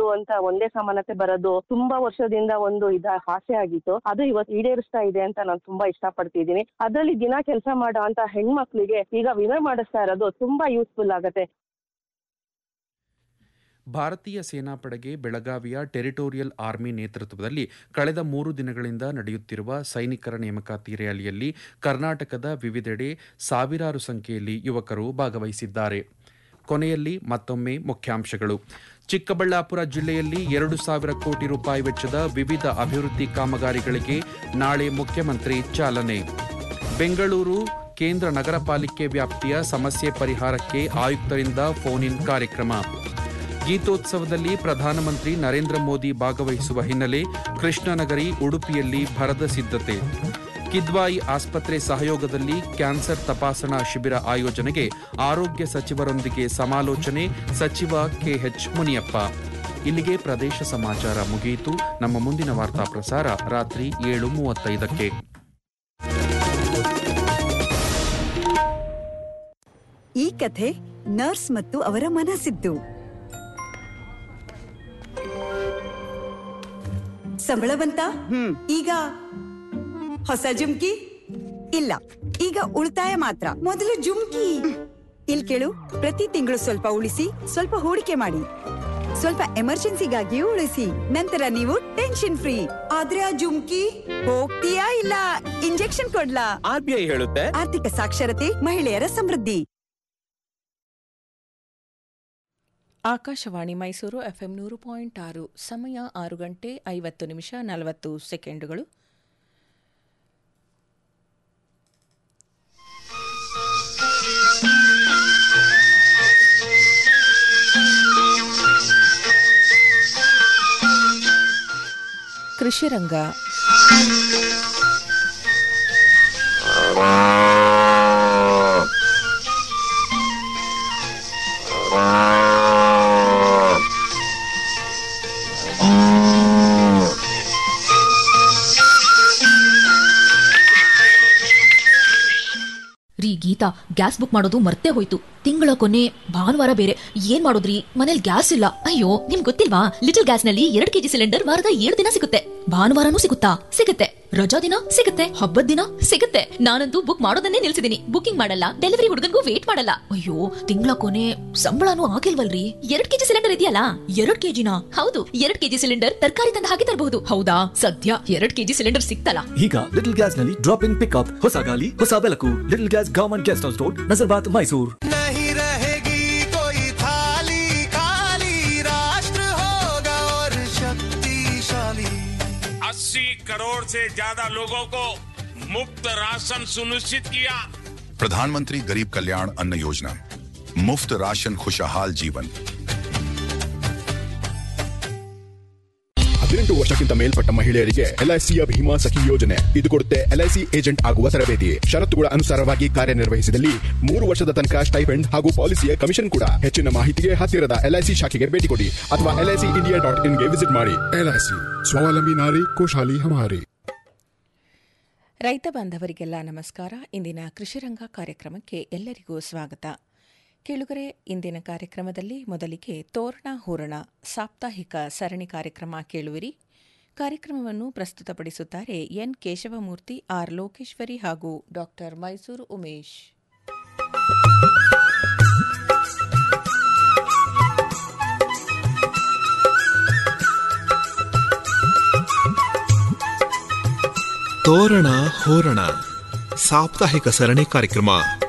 ಹೆಣ್ಮಕ್ಳು ಅಂತ ಒಂದೇ ಸಮಾನತೆ ಬರೋದು ತುಂಬಾ ವರ್ಷದಿಂದ ಒಂದು ಇದ ಆಸೆ ಆಗಿತ್ತು ಅದು ಇವತ್ತು ಈಡೇರಿಸ್ತಾ ಇದೆ ಅಂತ ನಾನು ತುಂಬಾ ಇಷ್ಟಪಡ್ತಿದ್ದೀನಿ ಅದರಲ್ಲಿ ದಿನ ಕೆಲಸ ಮಾಡೋ ಅಂತ ಹೆಣ್ಮಕ್ಳಿಗೆ ಈಗ ವಿಮೆ ಮಾಡಿಸ್ತಾ ಇರೋದು ತುಂಬಾ ಯೂಸ್ಫುಲ್ ಆಗತ್ತೆ ಭಾರತೀಯ ಸೇನಾಪಡೆಗೆ ಬೆಳಗಾವಿಯ ಟೆರಿಟೋರಿಯಲ್ ಆರ್ಮಿ ನೇತೃತ್ವದಲ್ಲಿ ಕಳೆದ ಮೂರು ದಿನಗಳಿಂದ ನಡೆಯುತ್ತಿರುವ ಸೈನಿಕರ ನೇಮಕಾತಿ ರ್ಯಾಲಿಯಲ್ಲಿ ಕರ್ನಾಟಕದ ವಿವಿಧೆಡೆ ಸಾವಿರಾರು ಸಂಖ್ಯೆಯಲ್ಲಿ ಯುವಕರು ಭಾಗವಹಿಸಿದ್ದಾರೆ ಕೊನೆಯಲ್ಲಿ ಮತ್ತೊಮ್ಮೆ ಮುಖ್ಯಾಂಶಗಳು ಚಿಕ್ಕಬಳ್ಳಾಪುರ ಜಿಲ್ಲೆಯಲ್ಲಿ ಎರಡು ಸಾವಿರ ಕೋಟಿ ರೂಪಾಯಿ ವೆಚ್ಚದ ವಿವಿಧ ಅಭಿವೃದ್ಧಿ ಕಾಮಗಾರಿಗಳಿಗೆ ನಾಳೆ ಮುಖ್ಯಮಂತ್ರಿ ಚಾಲನೆ ಬೆಂಗಳೂರು ಕೇಂದ್ರ ನಗರ ಪಾಲಿಕೆ ವ್ಯಾಪ್ತಿಯ ಸಮಸ್ಯೆ ಪರಿಹಾರಕ್ಕೆ ಆಯುಕ್ತರಿಂದ ಫೋನ್ ಇನ್ ಕಾರ್ಯಕ್ರಮ ಗೀತೋತ್ಸವದಲ್ಲಿ ಪ್ರಧಾನಮಂತ್ರಿ ನರೇಂದ್ರ ಮೋದಿ ಭಾಗವಹಿಸುವ ಹಿನ್ನೆಲೆ ಕೃಷ್ಣನಗರಿ ಉಡುಪಿಯಲ್ಲಿ ಭರದ ಸಿದ್ಧತೆ ಕಿದ್ವಾಯಿ ಆಸ್ಪತ್ರೆ ಸಹಯೋಗದಲ್ಲಿ ಕ್ಯಾನ್ಸರ್ ತಪಾಸಣಾ ಶಿಬಿರ ಆಯೋಜನೆಗೆ ಆರೋಗ್ಯ ಸಚಿವರೊಂದಿಗೆ ಸಮಾಲೋಚನೆ ಸಚಿವ ಕೆಎಚ್ ಮುನಿಯಪ್ಪ ಇಲ್ಲಿಗೆ ಪ್ರದೇಶ ಸಮಾಚಾರ ಮುಗಿಯಿತು ನಮ್ಮ ಮುಂದಿನ ವಾರ್ತಾ ಪ್ರಸಾರ ರಾತ್ರಿ ಏಳು ಮೂವತ್ತೈದಕ್ಕೆ ಈ ಕಥೆ ನರ್ಸ್ ಮತ್ತು ಅವರ ಮನಸ್ಸಿದ್ದು ಸಂಬಳ ಬಂತ ಈಗ ಹೊಸ ಜುಮ್ಕಿ ಇಲ್ಲ ಈಗ ಉಳಿತಾಯ ಮಾತ್ರ ಮೊದಲು ಜುಮ್ಕಿ ಇಲ್ ಕೇಳು ಪ್ರತಿ ತಿಂಗಳು ಸ್ವಲ್ಪ ಉಳಿಸಿ ಸ್ವಲ್ಪ ಹೂಡಿಕೆ ಮಾಡಿ ಸ್ವಲ್ಪ ಎಮರ್ಜೆನ್ಸಿಗಾಗಿಯೂ ಉಳಿಸಿ ನಂತರ ನೀವು ಟೆನ್ಷನ್ ಫ್ರೀ ಆದ್ರೆ ಆ ಜುಮ್ಕಿ ಹೋಗ್ತೀಯಾ ಇಲ್ಲ ಇಂಜೆಕ್ಷನ್ ಕೊಡ್ಲಾ ಆರ್ ಬಿ ಐ ಹೇಳುತ್ತೆ ಆರ್ಥಿಕ ಸಾಕ್ಷರತೆ ಮಹಿಳೆಯರ ಸಮೃದ್ಧಿ ಆಕಾಶವಾಣಿ ಮೈಸೂರು ಎಫ್ಎಂ ನೂರು ಪಾಯಿಂಟ್ ಆರು ಸಮಯ ಆರು ಗಂಟೆ ಐವತ್ತು ನಿಮಿಷ ನಲವತ್ತು ಸೆಕೆಂಡುಗಳು ಕೃಷಿ ರಂಗ ರೀ ಗೀತಾ ಗ್ಯಾಸ್ ಬುಕ್ ಮಾಡೋದು ಮರ್ತೇ ಹೋಯ್ತು ತಿಂಗಳ ಕೊನೆ ಭಾನುವಾರ ಬೇರೆ ಏನ್ ಮಾಡೋದ್ರಿ ಮನೇಲಿ ಗ್ಯಾಸ್ ಇಲ್ಲ ಅಯ್ಯೋ ನಿಮ್ ಗೊತ್ತಿಲ್ವಾ ಲಿಟಲ್ ಗ್ಯಾಸ್ ನಲ್ಲಿ ಎರಡ್ ಕೆಜಿ ಸಿಲಿಂಡರ್ ವಾರದ ಏಳು ದಿನ ಸಿಗುತ್ತೆ ಭಾನುವಾರನೂ ಸಿಗುತ್ತಾ ಸಿಗುತ್ತೆ ರಜಾ ದಿನ ಸಿಗುತ್ತೆ ಹಬ್ಬದ ದಿನ ಸಿಗುತ್ತೆ ನಾನಂತೂ ಬುಕ್ ಮಾಡೋದನ್ನೇ ನಿಲ್ಸಿದೀನಿ ಬುಕಿಂಗ್ ಮಾಡಲ್ಲ ಡೆಲಿವರಿ ಹುಡುಗನ್ಗೂ ವೇಟ್ ಮಾಡಲ್ಲ ಅಯ್ಯೋ ತಿಂಗಳ ಕೊನೆ ಸಂಬಳನೂ ಆಗಿಲ್ವಲ್ರಿ ಎರಡ್ ಕೆಜಿ ಸಿಲಿಂಡರ್ ಇದೆಯಲ್ಲ ಎರಡ್ ಕೆಜಿನ ಹೌದು ಎರಡ್ ಕೆಜಿ ಸಿಲಿಂಡರ್ ತರಕಾರಿ ತಂದ ಹಾಗೆ ತರಬಹುದು ಹೌದಾ ಸದ್ಯ ಎರಡ್ ಕೆಜಿ ಸಿಲಿಂಡರ್ ಸಿಕ್ತಲ್ಲ ಈಗ ಲಿಟಲ್ ಗ್ಯಾಸ್ ನಲ್ಲಿ ಡ್ರಾಪ್ ಇನ್ ಪಿಕ್ಅಪ್ ಹೊಸ ಗಾಲಿ ಹೊಸ ಬೆಳಕು little gas government guest house road Nazarbad Mysuru नहीं रहेगी कोई थाली खाली राष्ट्र होगा और शक्तिशाली अस्सी करोड़ से ज्यादा लोगों को मुफ्त राशन सुनिश्चित किया प्रधानमंत्री गरीब कल्याण अन्न योजना मुफ्त राशन खुशहाल जीवन ಹದಿನೆಂಟು ವರ್ಷಕ್ಕಿಂತ ಮೇಲ್ಪಟ್ಟ ಮಹಿಳೆಯರಿಗೆ ಎಲ್ಐಸಿಯ ಭೀಮಾ ಸಖಿ ಯೋಜನೆ ಇದು ಕೊಡುತ್ತೆ ಎಲ್ಐಸಿ ಏಜೆಂಟ್ ಆಗುವ ತರಬೇತಿ ಷರತ್ತುಗಳ ಅನುಸಾರವಾಗಿ ಕಾರ್ಯನಿರ್ವಹಿಸಿದಲ್ಲಿ ಮೂರು ವರ್ಷದ ತನಕ ಸ್ಟೈಪೆಂಡ್ ಹಾಗೂ ಪಾಲಿಸಿಯ ಕಮಿಷನ್ ಕೂಡ ಹೆಚ್ಚಿನ ಮಾಹಿತಿಗೆ ಹತ್ತಿರದ ಎಲ್ಐಸಿ ಶಾಖೆಗೆ ಭೇಟಿ ಕೊಡಿ ಅಥವಾ ಎಲ್ಐಸಿ ಇಂಡಿಯಾ ಡಾಟ್ ಇನ್ಗೆ ವಿಸಿಟ್ ಮಾಡಿ ಎಲ್ಐಸಿ ಸ್ವಾವಲಂಬಿ ನಾರಿ ಕೋಶಾಲಿ ಹಮಾರಿ ರೈತ ಬಾಂಧವರಿಗೆಲ್ಲ ನಮಸ್ಕಾರ ಇಂದಿನ ಕೃಷಿರಂಗ ಕಾರ್ಯಕ್ರಮಕ್ಕೆ ಎಲ್ಲರಿಗೂ ಸ್ವಾಗತ ಕೇಳುಗರೆ ಇಂದಿನ ಕಾರ್ಯಕ್ರಮದಲ್ಲಿ ಮೊದಲಿಗೆ ತೋರಣ ಹೂರಣ ಸಾಪ್ತಾಹಿಕ ಸರಣಿ ಕಾರ್ಯಕ್ರಮ ಕೇಳುವಿರಿ ಕಾರ್ಯಕ್ರಮವನ್ನು ಪ್ರಸ್ತುತಪಡಿಸುತ್ತಾರೆ ಎನ್ ಕೇಶವಮೂರ್ತಿ ಆರ್ ಲೋಕೇಶ್ವರಿ ಹಾಗೂ ಡಾಕ್ಟರ್ ಮೈಸೂರು ಉಮೇಶ್ ತೋರಣ ಹೋರಣ ಸಾಪ್ತಾಹಿಕ ಸರಣಿ ಕಾರ್ಯಕ್ರಮ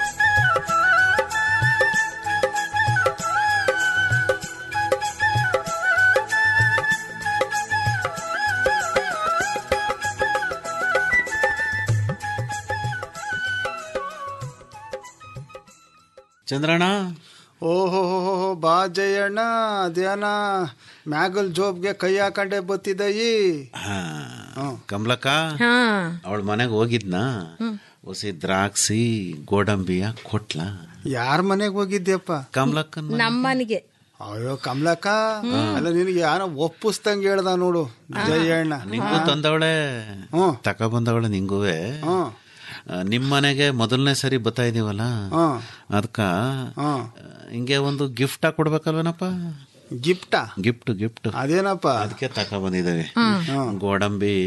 ಚಂದ್ರಣ್ಣ ಓಹೋ ಬಾ ಜಯಣ್ಣ ಅದೇನ ಮ್ಯಾಗಲ್ ಜೋಬ್ಗೆ ಕೈ ಹಾಕೊಂಡೆ ಬತ್ತಿದ್ದಯಿ ಕಮಲಕ್ಕ ಅವಳ ಮನೆಗೆ ಹೋಗಿದ್ನಾ ಹೊಸಿ ದ್ರಾಕ್ಷಿ ಗೋಡಂಬಿಯ ಕೊಟ್ಲ ಯಾರ ಮನೆಗೆ ಹೋಗಿದ್ಯಪ್ಪ ಕಮಲಕ್ಕನ ನಮ್ಮನಿಗೆ ಅಯ್ಯೋ ಕಮಲಕ್ಕ ಅಲ್ಲ ನಿನಗೆ ಯಾರೋ ಒಪ್ಪಿಸ್ದಂಗೆ ಹೇಳ್ದ ನೋಡು ಜಯಣ್ಣ ನಿಂಗೂ ತಂದವಳೆ ತಕ ಬಂದವಳೆ ನಿಂಗುವೆ ನಿಮ್ ಮನೆಗೆ ಮೊದಲನೇ ಸರಿ ಬರ್ತಾ ಇದೀವಲ್ಲ ಅದಕ್ಕ ಹಿಂಗೆ ಒಂದು ಗಿಫ್ಟ್ ಕೊಡ್ಬೇಕಲ್ವೇನಪ್ಪ ಗಿಫ್ಟಾ ಗಿಫ್ಟ್ ಗಿಫ್ಟ್ ಅದೇನಪ್ಪ ಅದಕ್ಕೆ ತಕ ಬಂದಿದ್ದೇವೆ ಹ್ಮ್. ಗೋಡಂಬಿ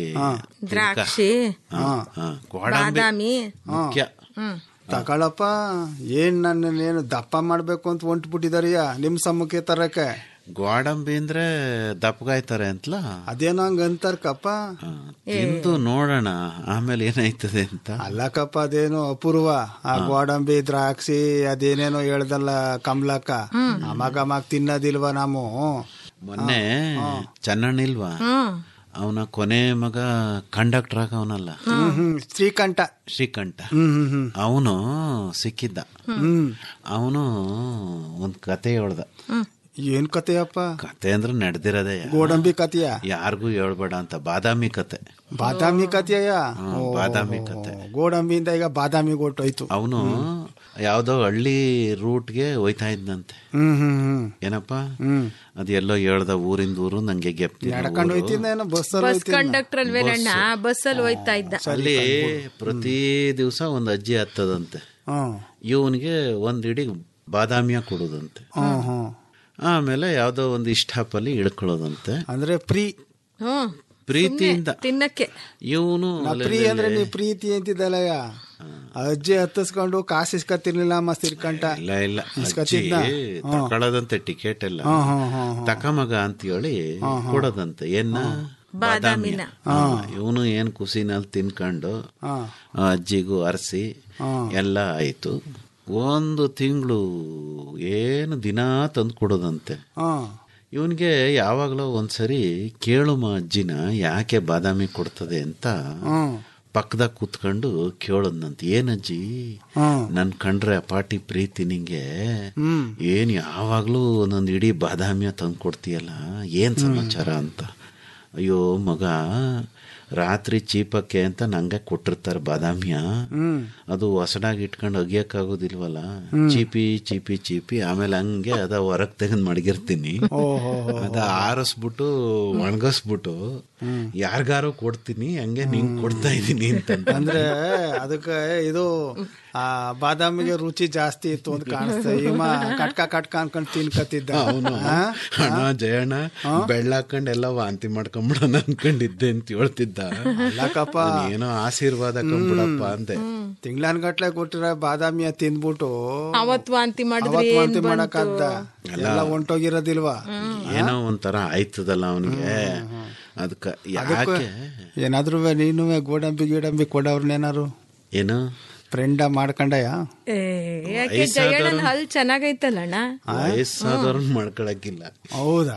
ದ್ರಾಕ್ಷಿ ಹಾ, ಹಾ, ಗೋಡಂಬಿ ಬಾದಾಮಿ ಮುಖ್ಯ ಹ್ಮ್ ತಗೊಳಪ್ಪ ಏನ್ ನನ್ನ ಏನು ದಪ್ಪ ಮಾಡ್ಬೇಕು ಅಂತ ಹೊಂಟ್ಬಿಟ್ಟಿದಾರಿಯ ನಿಮ್ ಸಮ್ಮಕ್ಕೆ ತರಕ್ಕೆ ಗೋಡಂಬಿ ಅಂದ್ರೆ ದಪ್ಪಗಾಯ್ತಾರೆ ಅಂತಲ ಅದೇನೋ ಹಂಗ ಅಂತಾರಕಪ್ಪ ತಿಂದು ನೋಡೋಣ ಆಮೇಲೆ ಏನಾಯ್ತದೆ ಅಂತ ಅಲ್ಲಕಪ್ಪ ಅದೇನು ಅಪೂರ್ವ ಆ ಗೋಡಂಬಿ ದ್ರಾಕ್ಷಿ ಅದೇನೇನೋ ಹೇಳ್ದಲ್ಲ ಕಮಲಕ್ಕ ಅಮಾಗ ಅಮಾಗ ತಿನ್ನೋದಿಲ್ವಾ ನಾವು ಮೊನ್ನೆ ಚೆನ್ನಣ್ಣ ಇಲ್ವಾ ಅವನ ಕೊನೆ ಮಗ ಕಂಡಕ್ಟರ್ ಆಗ ಅವನಲ್ಲ ಹ್ಮ್ ಹ್ಮ್ ಶ್ರೀಕಂಠ ಶ್ರೀಕಂಠ ಹ್ಮ್ ಹ್ಮ್ ಹ್ಮ್ ಅವನು ಸಿಕ್ಕಿದ್ದ ಹ್ಮ್ ಅವನು ಒಂದ್ ಕತೆ ಹೇಳ್ದ ಏನ್ ಕತೆಯಪ್ಪ ಕತೆ ಅಂದ್ರೆ ನಡೆದಿರೋದೇ ಗೋಡಂಬಿ ಕತೆಯ ಯಾರಿಗೂ ಹೇಳ್ಬೇಡ ಅಂತ ಬಾದಾಮಿ ಕತೆ ಬಾದಾಮಿ ಕತೆಯ ಹ್ಮ್, ಬಾದಾಮಿ ಕತೆ ಗೋಡಂಬಿಯಿಂದ ಈಗ ಬಾದಾಮಿ ಹೊಟ್ಟೋಯ್ತು ಅವನು ಯಾವ್ದೋ ಹಳ್ಳಿ ರೂಟ್ಗೆ ಹೋಯ್ತಾ ಇದ್ನಂತೆ ಹ್ಮ್ ಹ್ಮ್ ಹ್ಮ್ ಏನಪ್ಪ ಹ್ಮ್ ಅದ್ ಎಲ್ಲೋ ಹೇಳ್ದ ಊರಿಂದ ಊರು ನಂಗೆ ಗೆಪ್ತಿ ನಡ್ಕೊಂಡು ಹೋಯ್ತಿದ್ದ ಏನೋ ಬಸ್ ಬಸ್ ಕಂಡಕ್ಟರ್ ಅಲ್ವೇನಣ್ಣ ಬಸ್ಸಲ್ಲಿ ಹೋಯ್ತಾ ಇದ್ದ ಅಲ್ಲಿ ಪ್ರತಿ ದಿವಸ ಒಂದ್ ಅಜ್ಜಿ ಹತ್ತದಂತೆ ಹ್ಮ್ ಇವನಿಗೆ ಒಂದ್ ಇಡೀ ಬಾದಾಮಿಯ ಕೊಡೋದಂತೆ ಹ್ಮ್ ಹ್ಮ್ ಆಮೇಲೆ ಯಾವ್ದೋ ಒಂದು ಇಷ್ಟಾಪಲ್ಲಿ ಇಳ್ಕೊಳ್ಳೋದಂತೆ ಅಂದ್ರೆ ಪ್ರೀ ಹ್ಮ್ ಪ್ರೀತಿಯಿಂದ ತಿನ್ನಕ್ಕೆ ಇವನು ನಾ ಪ್ರೀ ಅಂದ್ರೆ ನೀ ಪ್ರೀತಿ ಅಂತಿದ್ದಲ್ಲಯ್ಯ ಅಜ್ಜಿ ಹತ್ತಿಸ್ಕೊಂಡು ಕಾಸು ಇಸ್ಕತ್ತಿರ್ಲಿಲ್ಲ ಮಸ್ತ್ ಇರ್ಕಂಟ ಇಲ್ಲ ಇಲ್ಲ ಅಜ್ಜಿ ಇಸ್ಕತ್ತಿದ್ದ ತಕೊಳ್ಳೋದಂತೆ ಟಿಕೆಟ್ ಎಲ್ಲ ಹ್ಮ್ ಹ್ಮ್ ಹ್ಮ್ ತಕಮಗ ಅಂತ ಹೇಳಿ ಕೊಡೋದಂತೆ ಏನ ಬಾದಾಮಿನ ಇವನು ಏನ್ ಕುಸಿನಲ್ಲಿ ತಿನ್ಕೊಂಡು ಹಾ ಆ ಅಜ್ಜಿಗೂ ಅರಸಿ ಎಲ್ಲ ಆಯ್ತು ಒಂದು ತಿಂಗಳು ಏನು ದಿನ ತಂದು ಕೊಡೋದಂತೆ ಹಾ ಇವನ್ಗೆ ಯಾವಾಗಲೂ ಒಂದ್ಸರಿ ಕೇಳುಮ ಅಜ್ಜಿನ ಯಾಕೆ ಬಾದಾಮಿ ಕೊಡ್ತದೆ ಅಂತ ಹ್ಮ್ ಪಕ್ಕದಾಗ ಕೂತ್ಕೊಂಡು ಕೇಳದ್ನಂತ ಏನಜ್ಜಿ ಹ್ಮ್ ನನ್ ಕಂಡ್ರೆ ಅಪಾಟಿ ಪ್ರೀತಿ ನಿಂಗೆ ಹ್ಮ್ ಏನ್ ಯಾವಾಗ್ಲೂ ಒಂದೊಂದು ಇಡೀ ಬಾದಾಮಿಯ ತಂದು ಕೊಡ್ತೀಯಲ್ಲ ಏನ್ ಸಮಾಚಾರ ಅಂತ ಅಯ್ಯೋ ಮಗ ರಾತ್ರಿ ಚೀಪಕ್ಕೆ ಅಂತ ನಂಗೆ ಕೊಟ್ಟಿರ್ತಾರೆ ಬಾದಾಮಿಯ ಹ್ಮ್ ಅದು ಹೊಸಡಾಗಿ ಇಟ್ಕೊಂಡು ಅಗಿಯಕ್ಕಾಗೋದಿಲ್ವಲ್ಲ ಚೀಪಿ ಚೀಪಿ ಚೀಪಿ ಆಮೇಲೆ ಹಂಗೆ ಅದ ಹೊರಗ್ ತೆಗೆದು ಮಡಗಿರ್ತೀನಿ ಓಹೋ ಅದ ಆರಿಸ್ಬಿಟ್ಟು ಒಣಗಿಸ್ಬಿಟ್ಟು ಯಾರಿಗಾರು ಕೊಡ್ತೀನಿ ಹಂಗೆ ನಿಂಗ್ ಕೊಡ್ತಾ ಇದೀನಿ ಅಂತ ಅಂದ್ರೆ ಅದಕ್ಕೆ ಇದು ಆ ಬಾದಾಮಿಗೆ ರುಚಿ ಜಾಸ್ತಿ ಇತ್ತು ಅಂತ ಕಾಣಿಸ್ತದೆ ಇವ ಕಟ್ಕ ಕಟ್ಕ ಅನ್ಕೊಂಡ್ ತಿನ್ಕತ್ತಿದ್ದ ಅವನು ಆ? ಅಣ್ಣ ಜಯಣ್ಣ ಬೆಳ್ಳಾಕೊಂಡ್ ಎಲ್ಲ ವಾಂತಿ ಮಾಡ್ಕೊಂಬಿಡೋಣ ಅನ್ಕೊಂಡಿದ್ದೆ ಅಂತ ಹೇಳ್ತಿದ್ದ ಅಲ್ಲಕಪ್ಪ ನಾನ್ ಏನೋ ಆಶೀರ್ವಾದ ಕಂಬಿಡಪ್ಪ ಅಂದೆ ತಿಂಗ್ಳನ್ಗಟ್ಲೆ ಕೊಟ್ಟಿರ ಬಾದಾಮಿಯ ತಿಂದ್ಬಿಟ್ಟು ಅವತ್ ವಾಂತಿ ಮಾಡಿದ್ರೆ ಅವತ್ ಏನ್ ವಾಂತಿ ಬಂತು? ಮಾಡಕ್ಕಾದ್ದ ಎಲ್ಲ ಹೊಂಟೋಗಿರೋದಿಲ್ವಾ ಏನೋ ಒಂಥರ ಆಯ್ತದಲ್ಲ ಅವನಿಗೆ ಅದಕ್ಕ ಅದಕ್ಕೂ ಯಾಕೆ ಏನಾದ್ರು ನೀನು ಗೋಡಂಬಿ ಗಿಡಂಬಿ ಕೊಡವ್ರನ್ನೇನಾರು ಏನು ಫ್ರೆಂಡ್ ಮಾಡ್ಕೊಂಡಯ್ಯ ಏ, ಯಾಕೆ ಜಯಣ್ಣನ್ ಹಲ್ ಚೆನ್ನಾಗೈತಲ್ಲಣ್ಣ ವಯಸ್ಸಾದವ್ರನ್ನ ಮಾಡ್ಕೊಳಕ್ಕಿಲ್ಲ ಹೌದಾ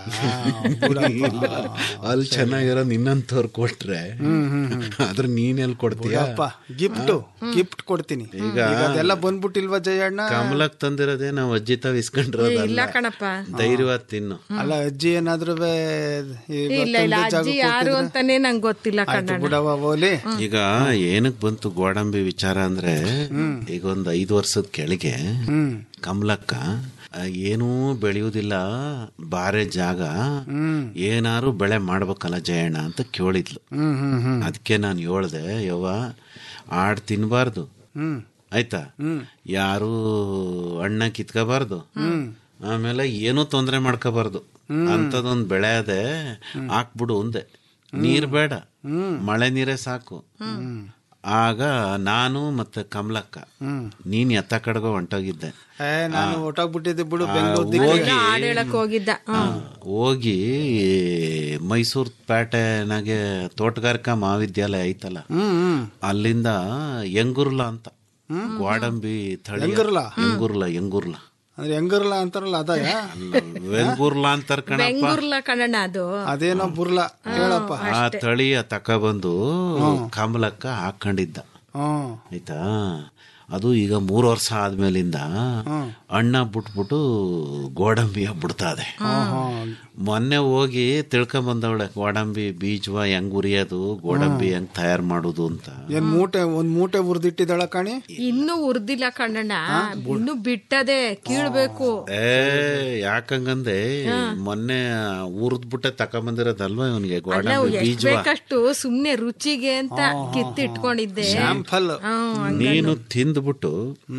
ಅಲ್ಲಿ ಚೆನ್ನಾಗಿರೋ ನಿನ್ನಂತವ್ರು ಕೊಟ್ರೆ ಆದ್ರೆ ನೀನೆಲ್ ಕೊಡ್ತೀಯ ಅಪ್ಪ ಗಿಫ್ಟ್ ಗಿಫ್ಟ್ ಕೊಡ್ತೀನಿ ಈಗ ಅದೆಲ್ಲ ಬಂದ್ಬಿಟ್ಟಿಲ್ವಾ ಜಯಣ್ಣ ಕಮಲಕ್ ತಂದಿರೋದೇ ನಾವು ಅಜ್ಜಿ ತಾವ್ ಇಲ್ಲ ಇಸ್ಕೊಂಡಿರೋದಲ್ಲ ಕಣಪ್ಪ ಧೈರ್ಯವಾದ ತಿನ್ನು ಅಲ್ಲ ಅಜ್ಜಿ ಏನಾದ್ರು ಇಲ್ಲ ಇಲ್ಲ ಅಜ್ಜಿ ಯಾರು ಅಂತಾನೆ ನಂಗೆ ಗೊತ್ತಿಲ್ಲ ಕಣ್ಣಣ್ಣ ಬಿಡವ ಓಲಿ ಈಗ ಏನಕ್ ಬಂತು ಗೋಡಂಬಿ ವಿಚಾರ ಅಂದ್ರೆ ಈಗ ಒಂದ್ ಐದು ವರ್ಷದ ಕೆಳಗೆ ಹ್ಮ್ ಕಮಲಕ್ಕ ಆ, ಏನೂ ಬೆಳೆಯುವುದಿಲ್ಲ ಬಾರೆ ಜಾಗ ಏನಾರು ಬೆಳೆ ಮಾಡ್ಬೇಕಲ್ಲ ಜಯಣ್ಣ ಅಂತ ಕೇಳಿದ್ಲು ಹ್ಮ್ ಹ್ಮ್ ಹ್ಮ್ ಅದಕ್ಕೆ ನಾನು ಹೇಳ್ದೆ ಯವ್ವ ಆಡ್ ತಿನ್ಬಾರ್ದು ಹ್ಮ್ ಆಯ್ತಾ ಯಾರು ಹಣ್ಣ ಕಿತ್ಕೋಬಾರ್ದು ಆಮೇಲೆ ಏನೂ ತೊಂದರೆ ಮಾಡ್ಕೋಬಾರ್ದು ಅಂತದೊಂದ್ ಬೆಳೆ ಅದೆ ಹಾಕ್ಬಿಡು ಒಂದೆ ನೀರ್ ಬೇಡ ಮಳೆ ನೀರೇ ಸಾಕು ಆಗ ನಾನು ಮತ್ತೆ ಕಮಲಕ್ಕ ನೀನ್ ಎತ್ತ ಕಡೆಗೋ ಹೊಂಟೋಗಿದ್ದೆ ಏ ನಾನು ಹೊಟ್ಟೋಗ್ಬಿಟ್ಟಿದ್ದೆ ಬಿಡು ಆ, ಬೆಂಗಳೂರು ಹೋಗಿ ಹಾಡ್ ಹೇಳಕ್ ಹೋಗಿದ್ದ ಹ್ಮ್. ಹೋಗಿ ಮೈಸೂರು ಪೇಟೆನಾಗೆ ತೋಟಗಾರಿಕಾ ಮಹಾವಿದ್ಯಾಲಯ ಐತಲ್ಲ ಹ್ಮ್ ಹ್ಮ್ ಅಲ್ಲಿಂದ ಎಂಗುರ್ಲ ಅಂತ ಗೋಡಂಬಿ ತಳಿ ಎಂಗುರ್ಲ? ಎಂಗುರ್ಲ ಎಂಗುರ್ಲ ಅಂದ್ರೆ ಹೆಂಗರ್ಲ ಅಂತಾರಲ್ಲ ಅದಯ ವೆಂಗುರ್ಲ ಅಂತಾರ ಕಣಪ್ಪ ಬೆಂಗೂರ್ಲ ಕಣಣ್ಣ ಅದು ಅದೇನೋ ಬುರ್ಲ ಹೇಳಪ್ಪ ಆ ತಳಿಯ ತಕೊಬಂದು ಕಮಲಕ್ಕ ಹಾಕೊಂಡಿದ್ದ ಹ್ಮ್ ಆಯ್ತಾ ಅದು ಈಗ ಮೂರು ವರ್ಷ ಆದ್ಮೇಲಿಂದ ಅಣ್ಣ ಬಿಟ್ಬಿಟ್ಟು ಗೋಡಂಬಿಯ ಬಿಡ್ತಾದೆ ಮೊನ್ನೆ ಹೋಗಿ ತಿಳ್ಕೊಂಬಂದವಳೆ ಗೋಡಂಬಿ ಬೀಜವ ಹೆಂಗ್ ಉರಿಯೋದು ಗೋಡಂಬಿ ಹೆಂಗ್ ತಯಾರು ಮಾಡೋದು ಅಂತ ಏನ್ ಮೂಟೆ ಒಂದ್ ಮೂಟೆ ಉರ್ದಿಟ್ಟಿದ್ದಾಳ ಕಾಣಿ ಇನ್ನೂ ಉರ್ದಿಲ್ಲ ಕಣ್ಣಣ್ಣ ಇನ್ನು ಬಿಟ್ಟದೆ ಕೀಳ್ಬೇಕು ಏ ಯಾಕಂಗಂದೆ ಮೊನ್ನೆ ಉರ್ದ್ಬಿಟ್ಟೆ ತಕೊಂಬಂದಿರೋದಲ್ವಾ ಇವನಿಗೆ ಅಲ್ಲ ಗೋಡಂಬಿ ಎಷ್ಟ್ ಬೀಜವ ಬೇಕಷ್ಟು ಸುಮ್ನೆ ರುಚಿಗೆ ಅಂತ ಕಿತ್ತಿಟ್ಕೊಂಡಿದ್ದೆ ಸ್ಯಾಂಪಲ್ ಹ್ಮ್, ಹಂಗ- ನೀನು ತಿಂದ್ಬಿಟ್ಟು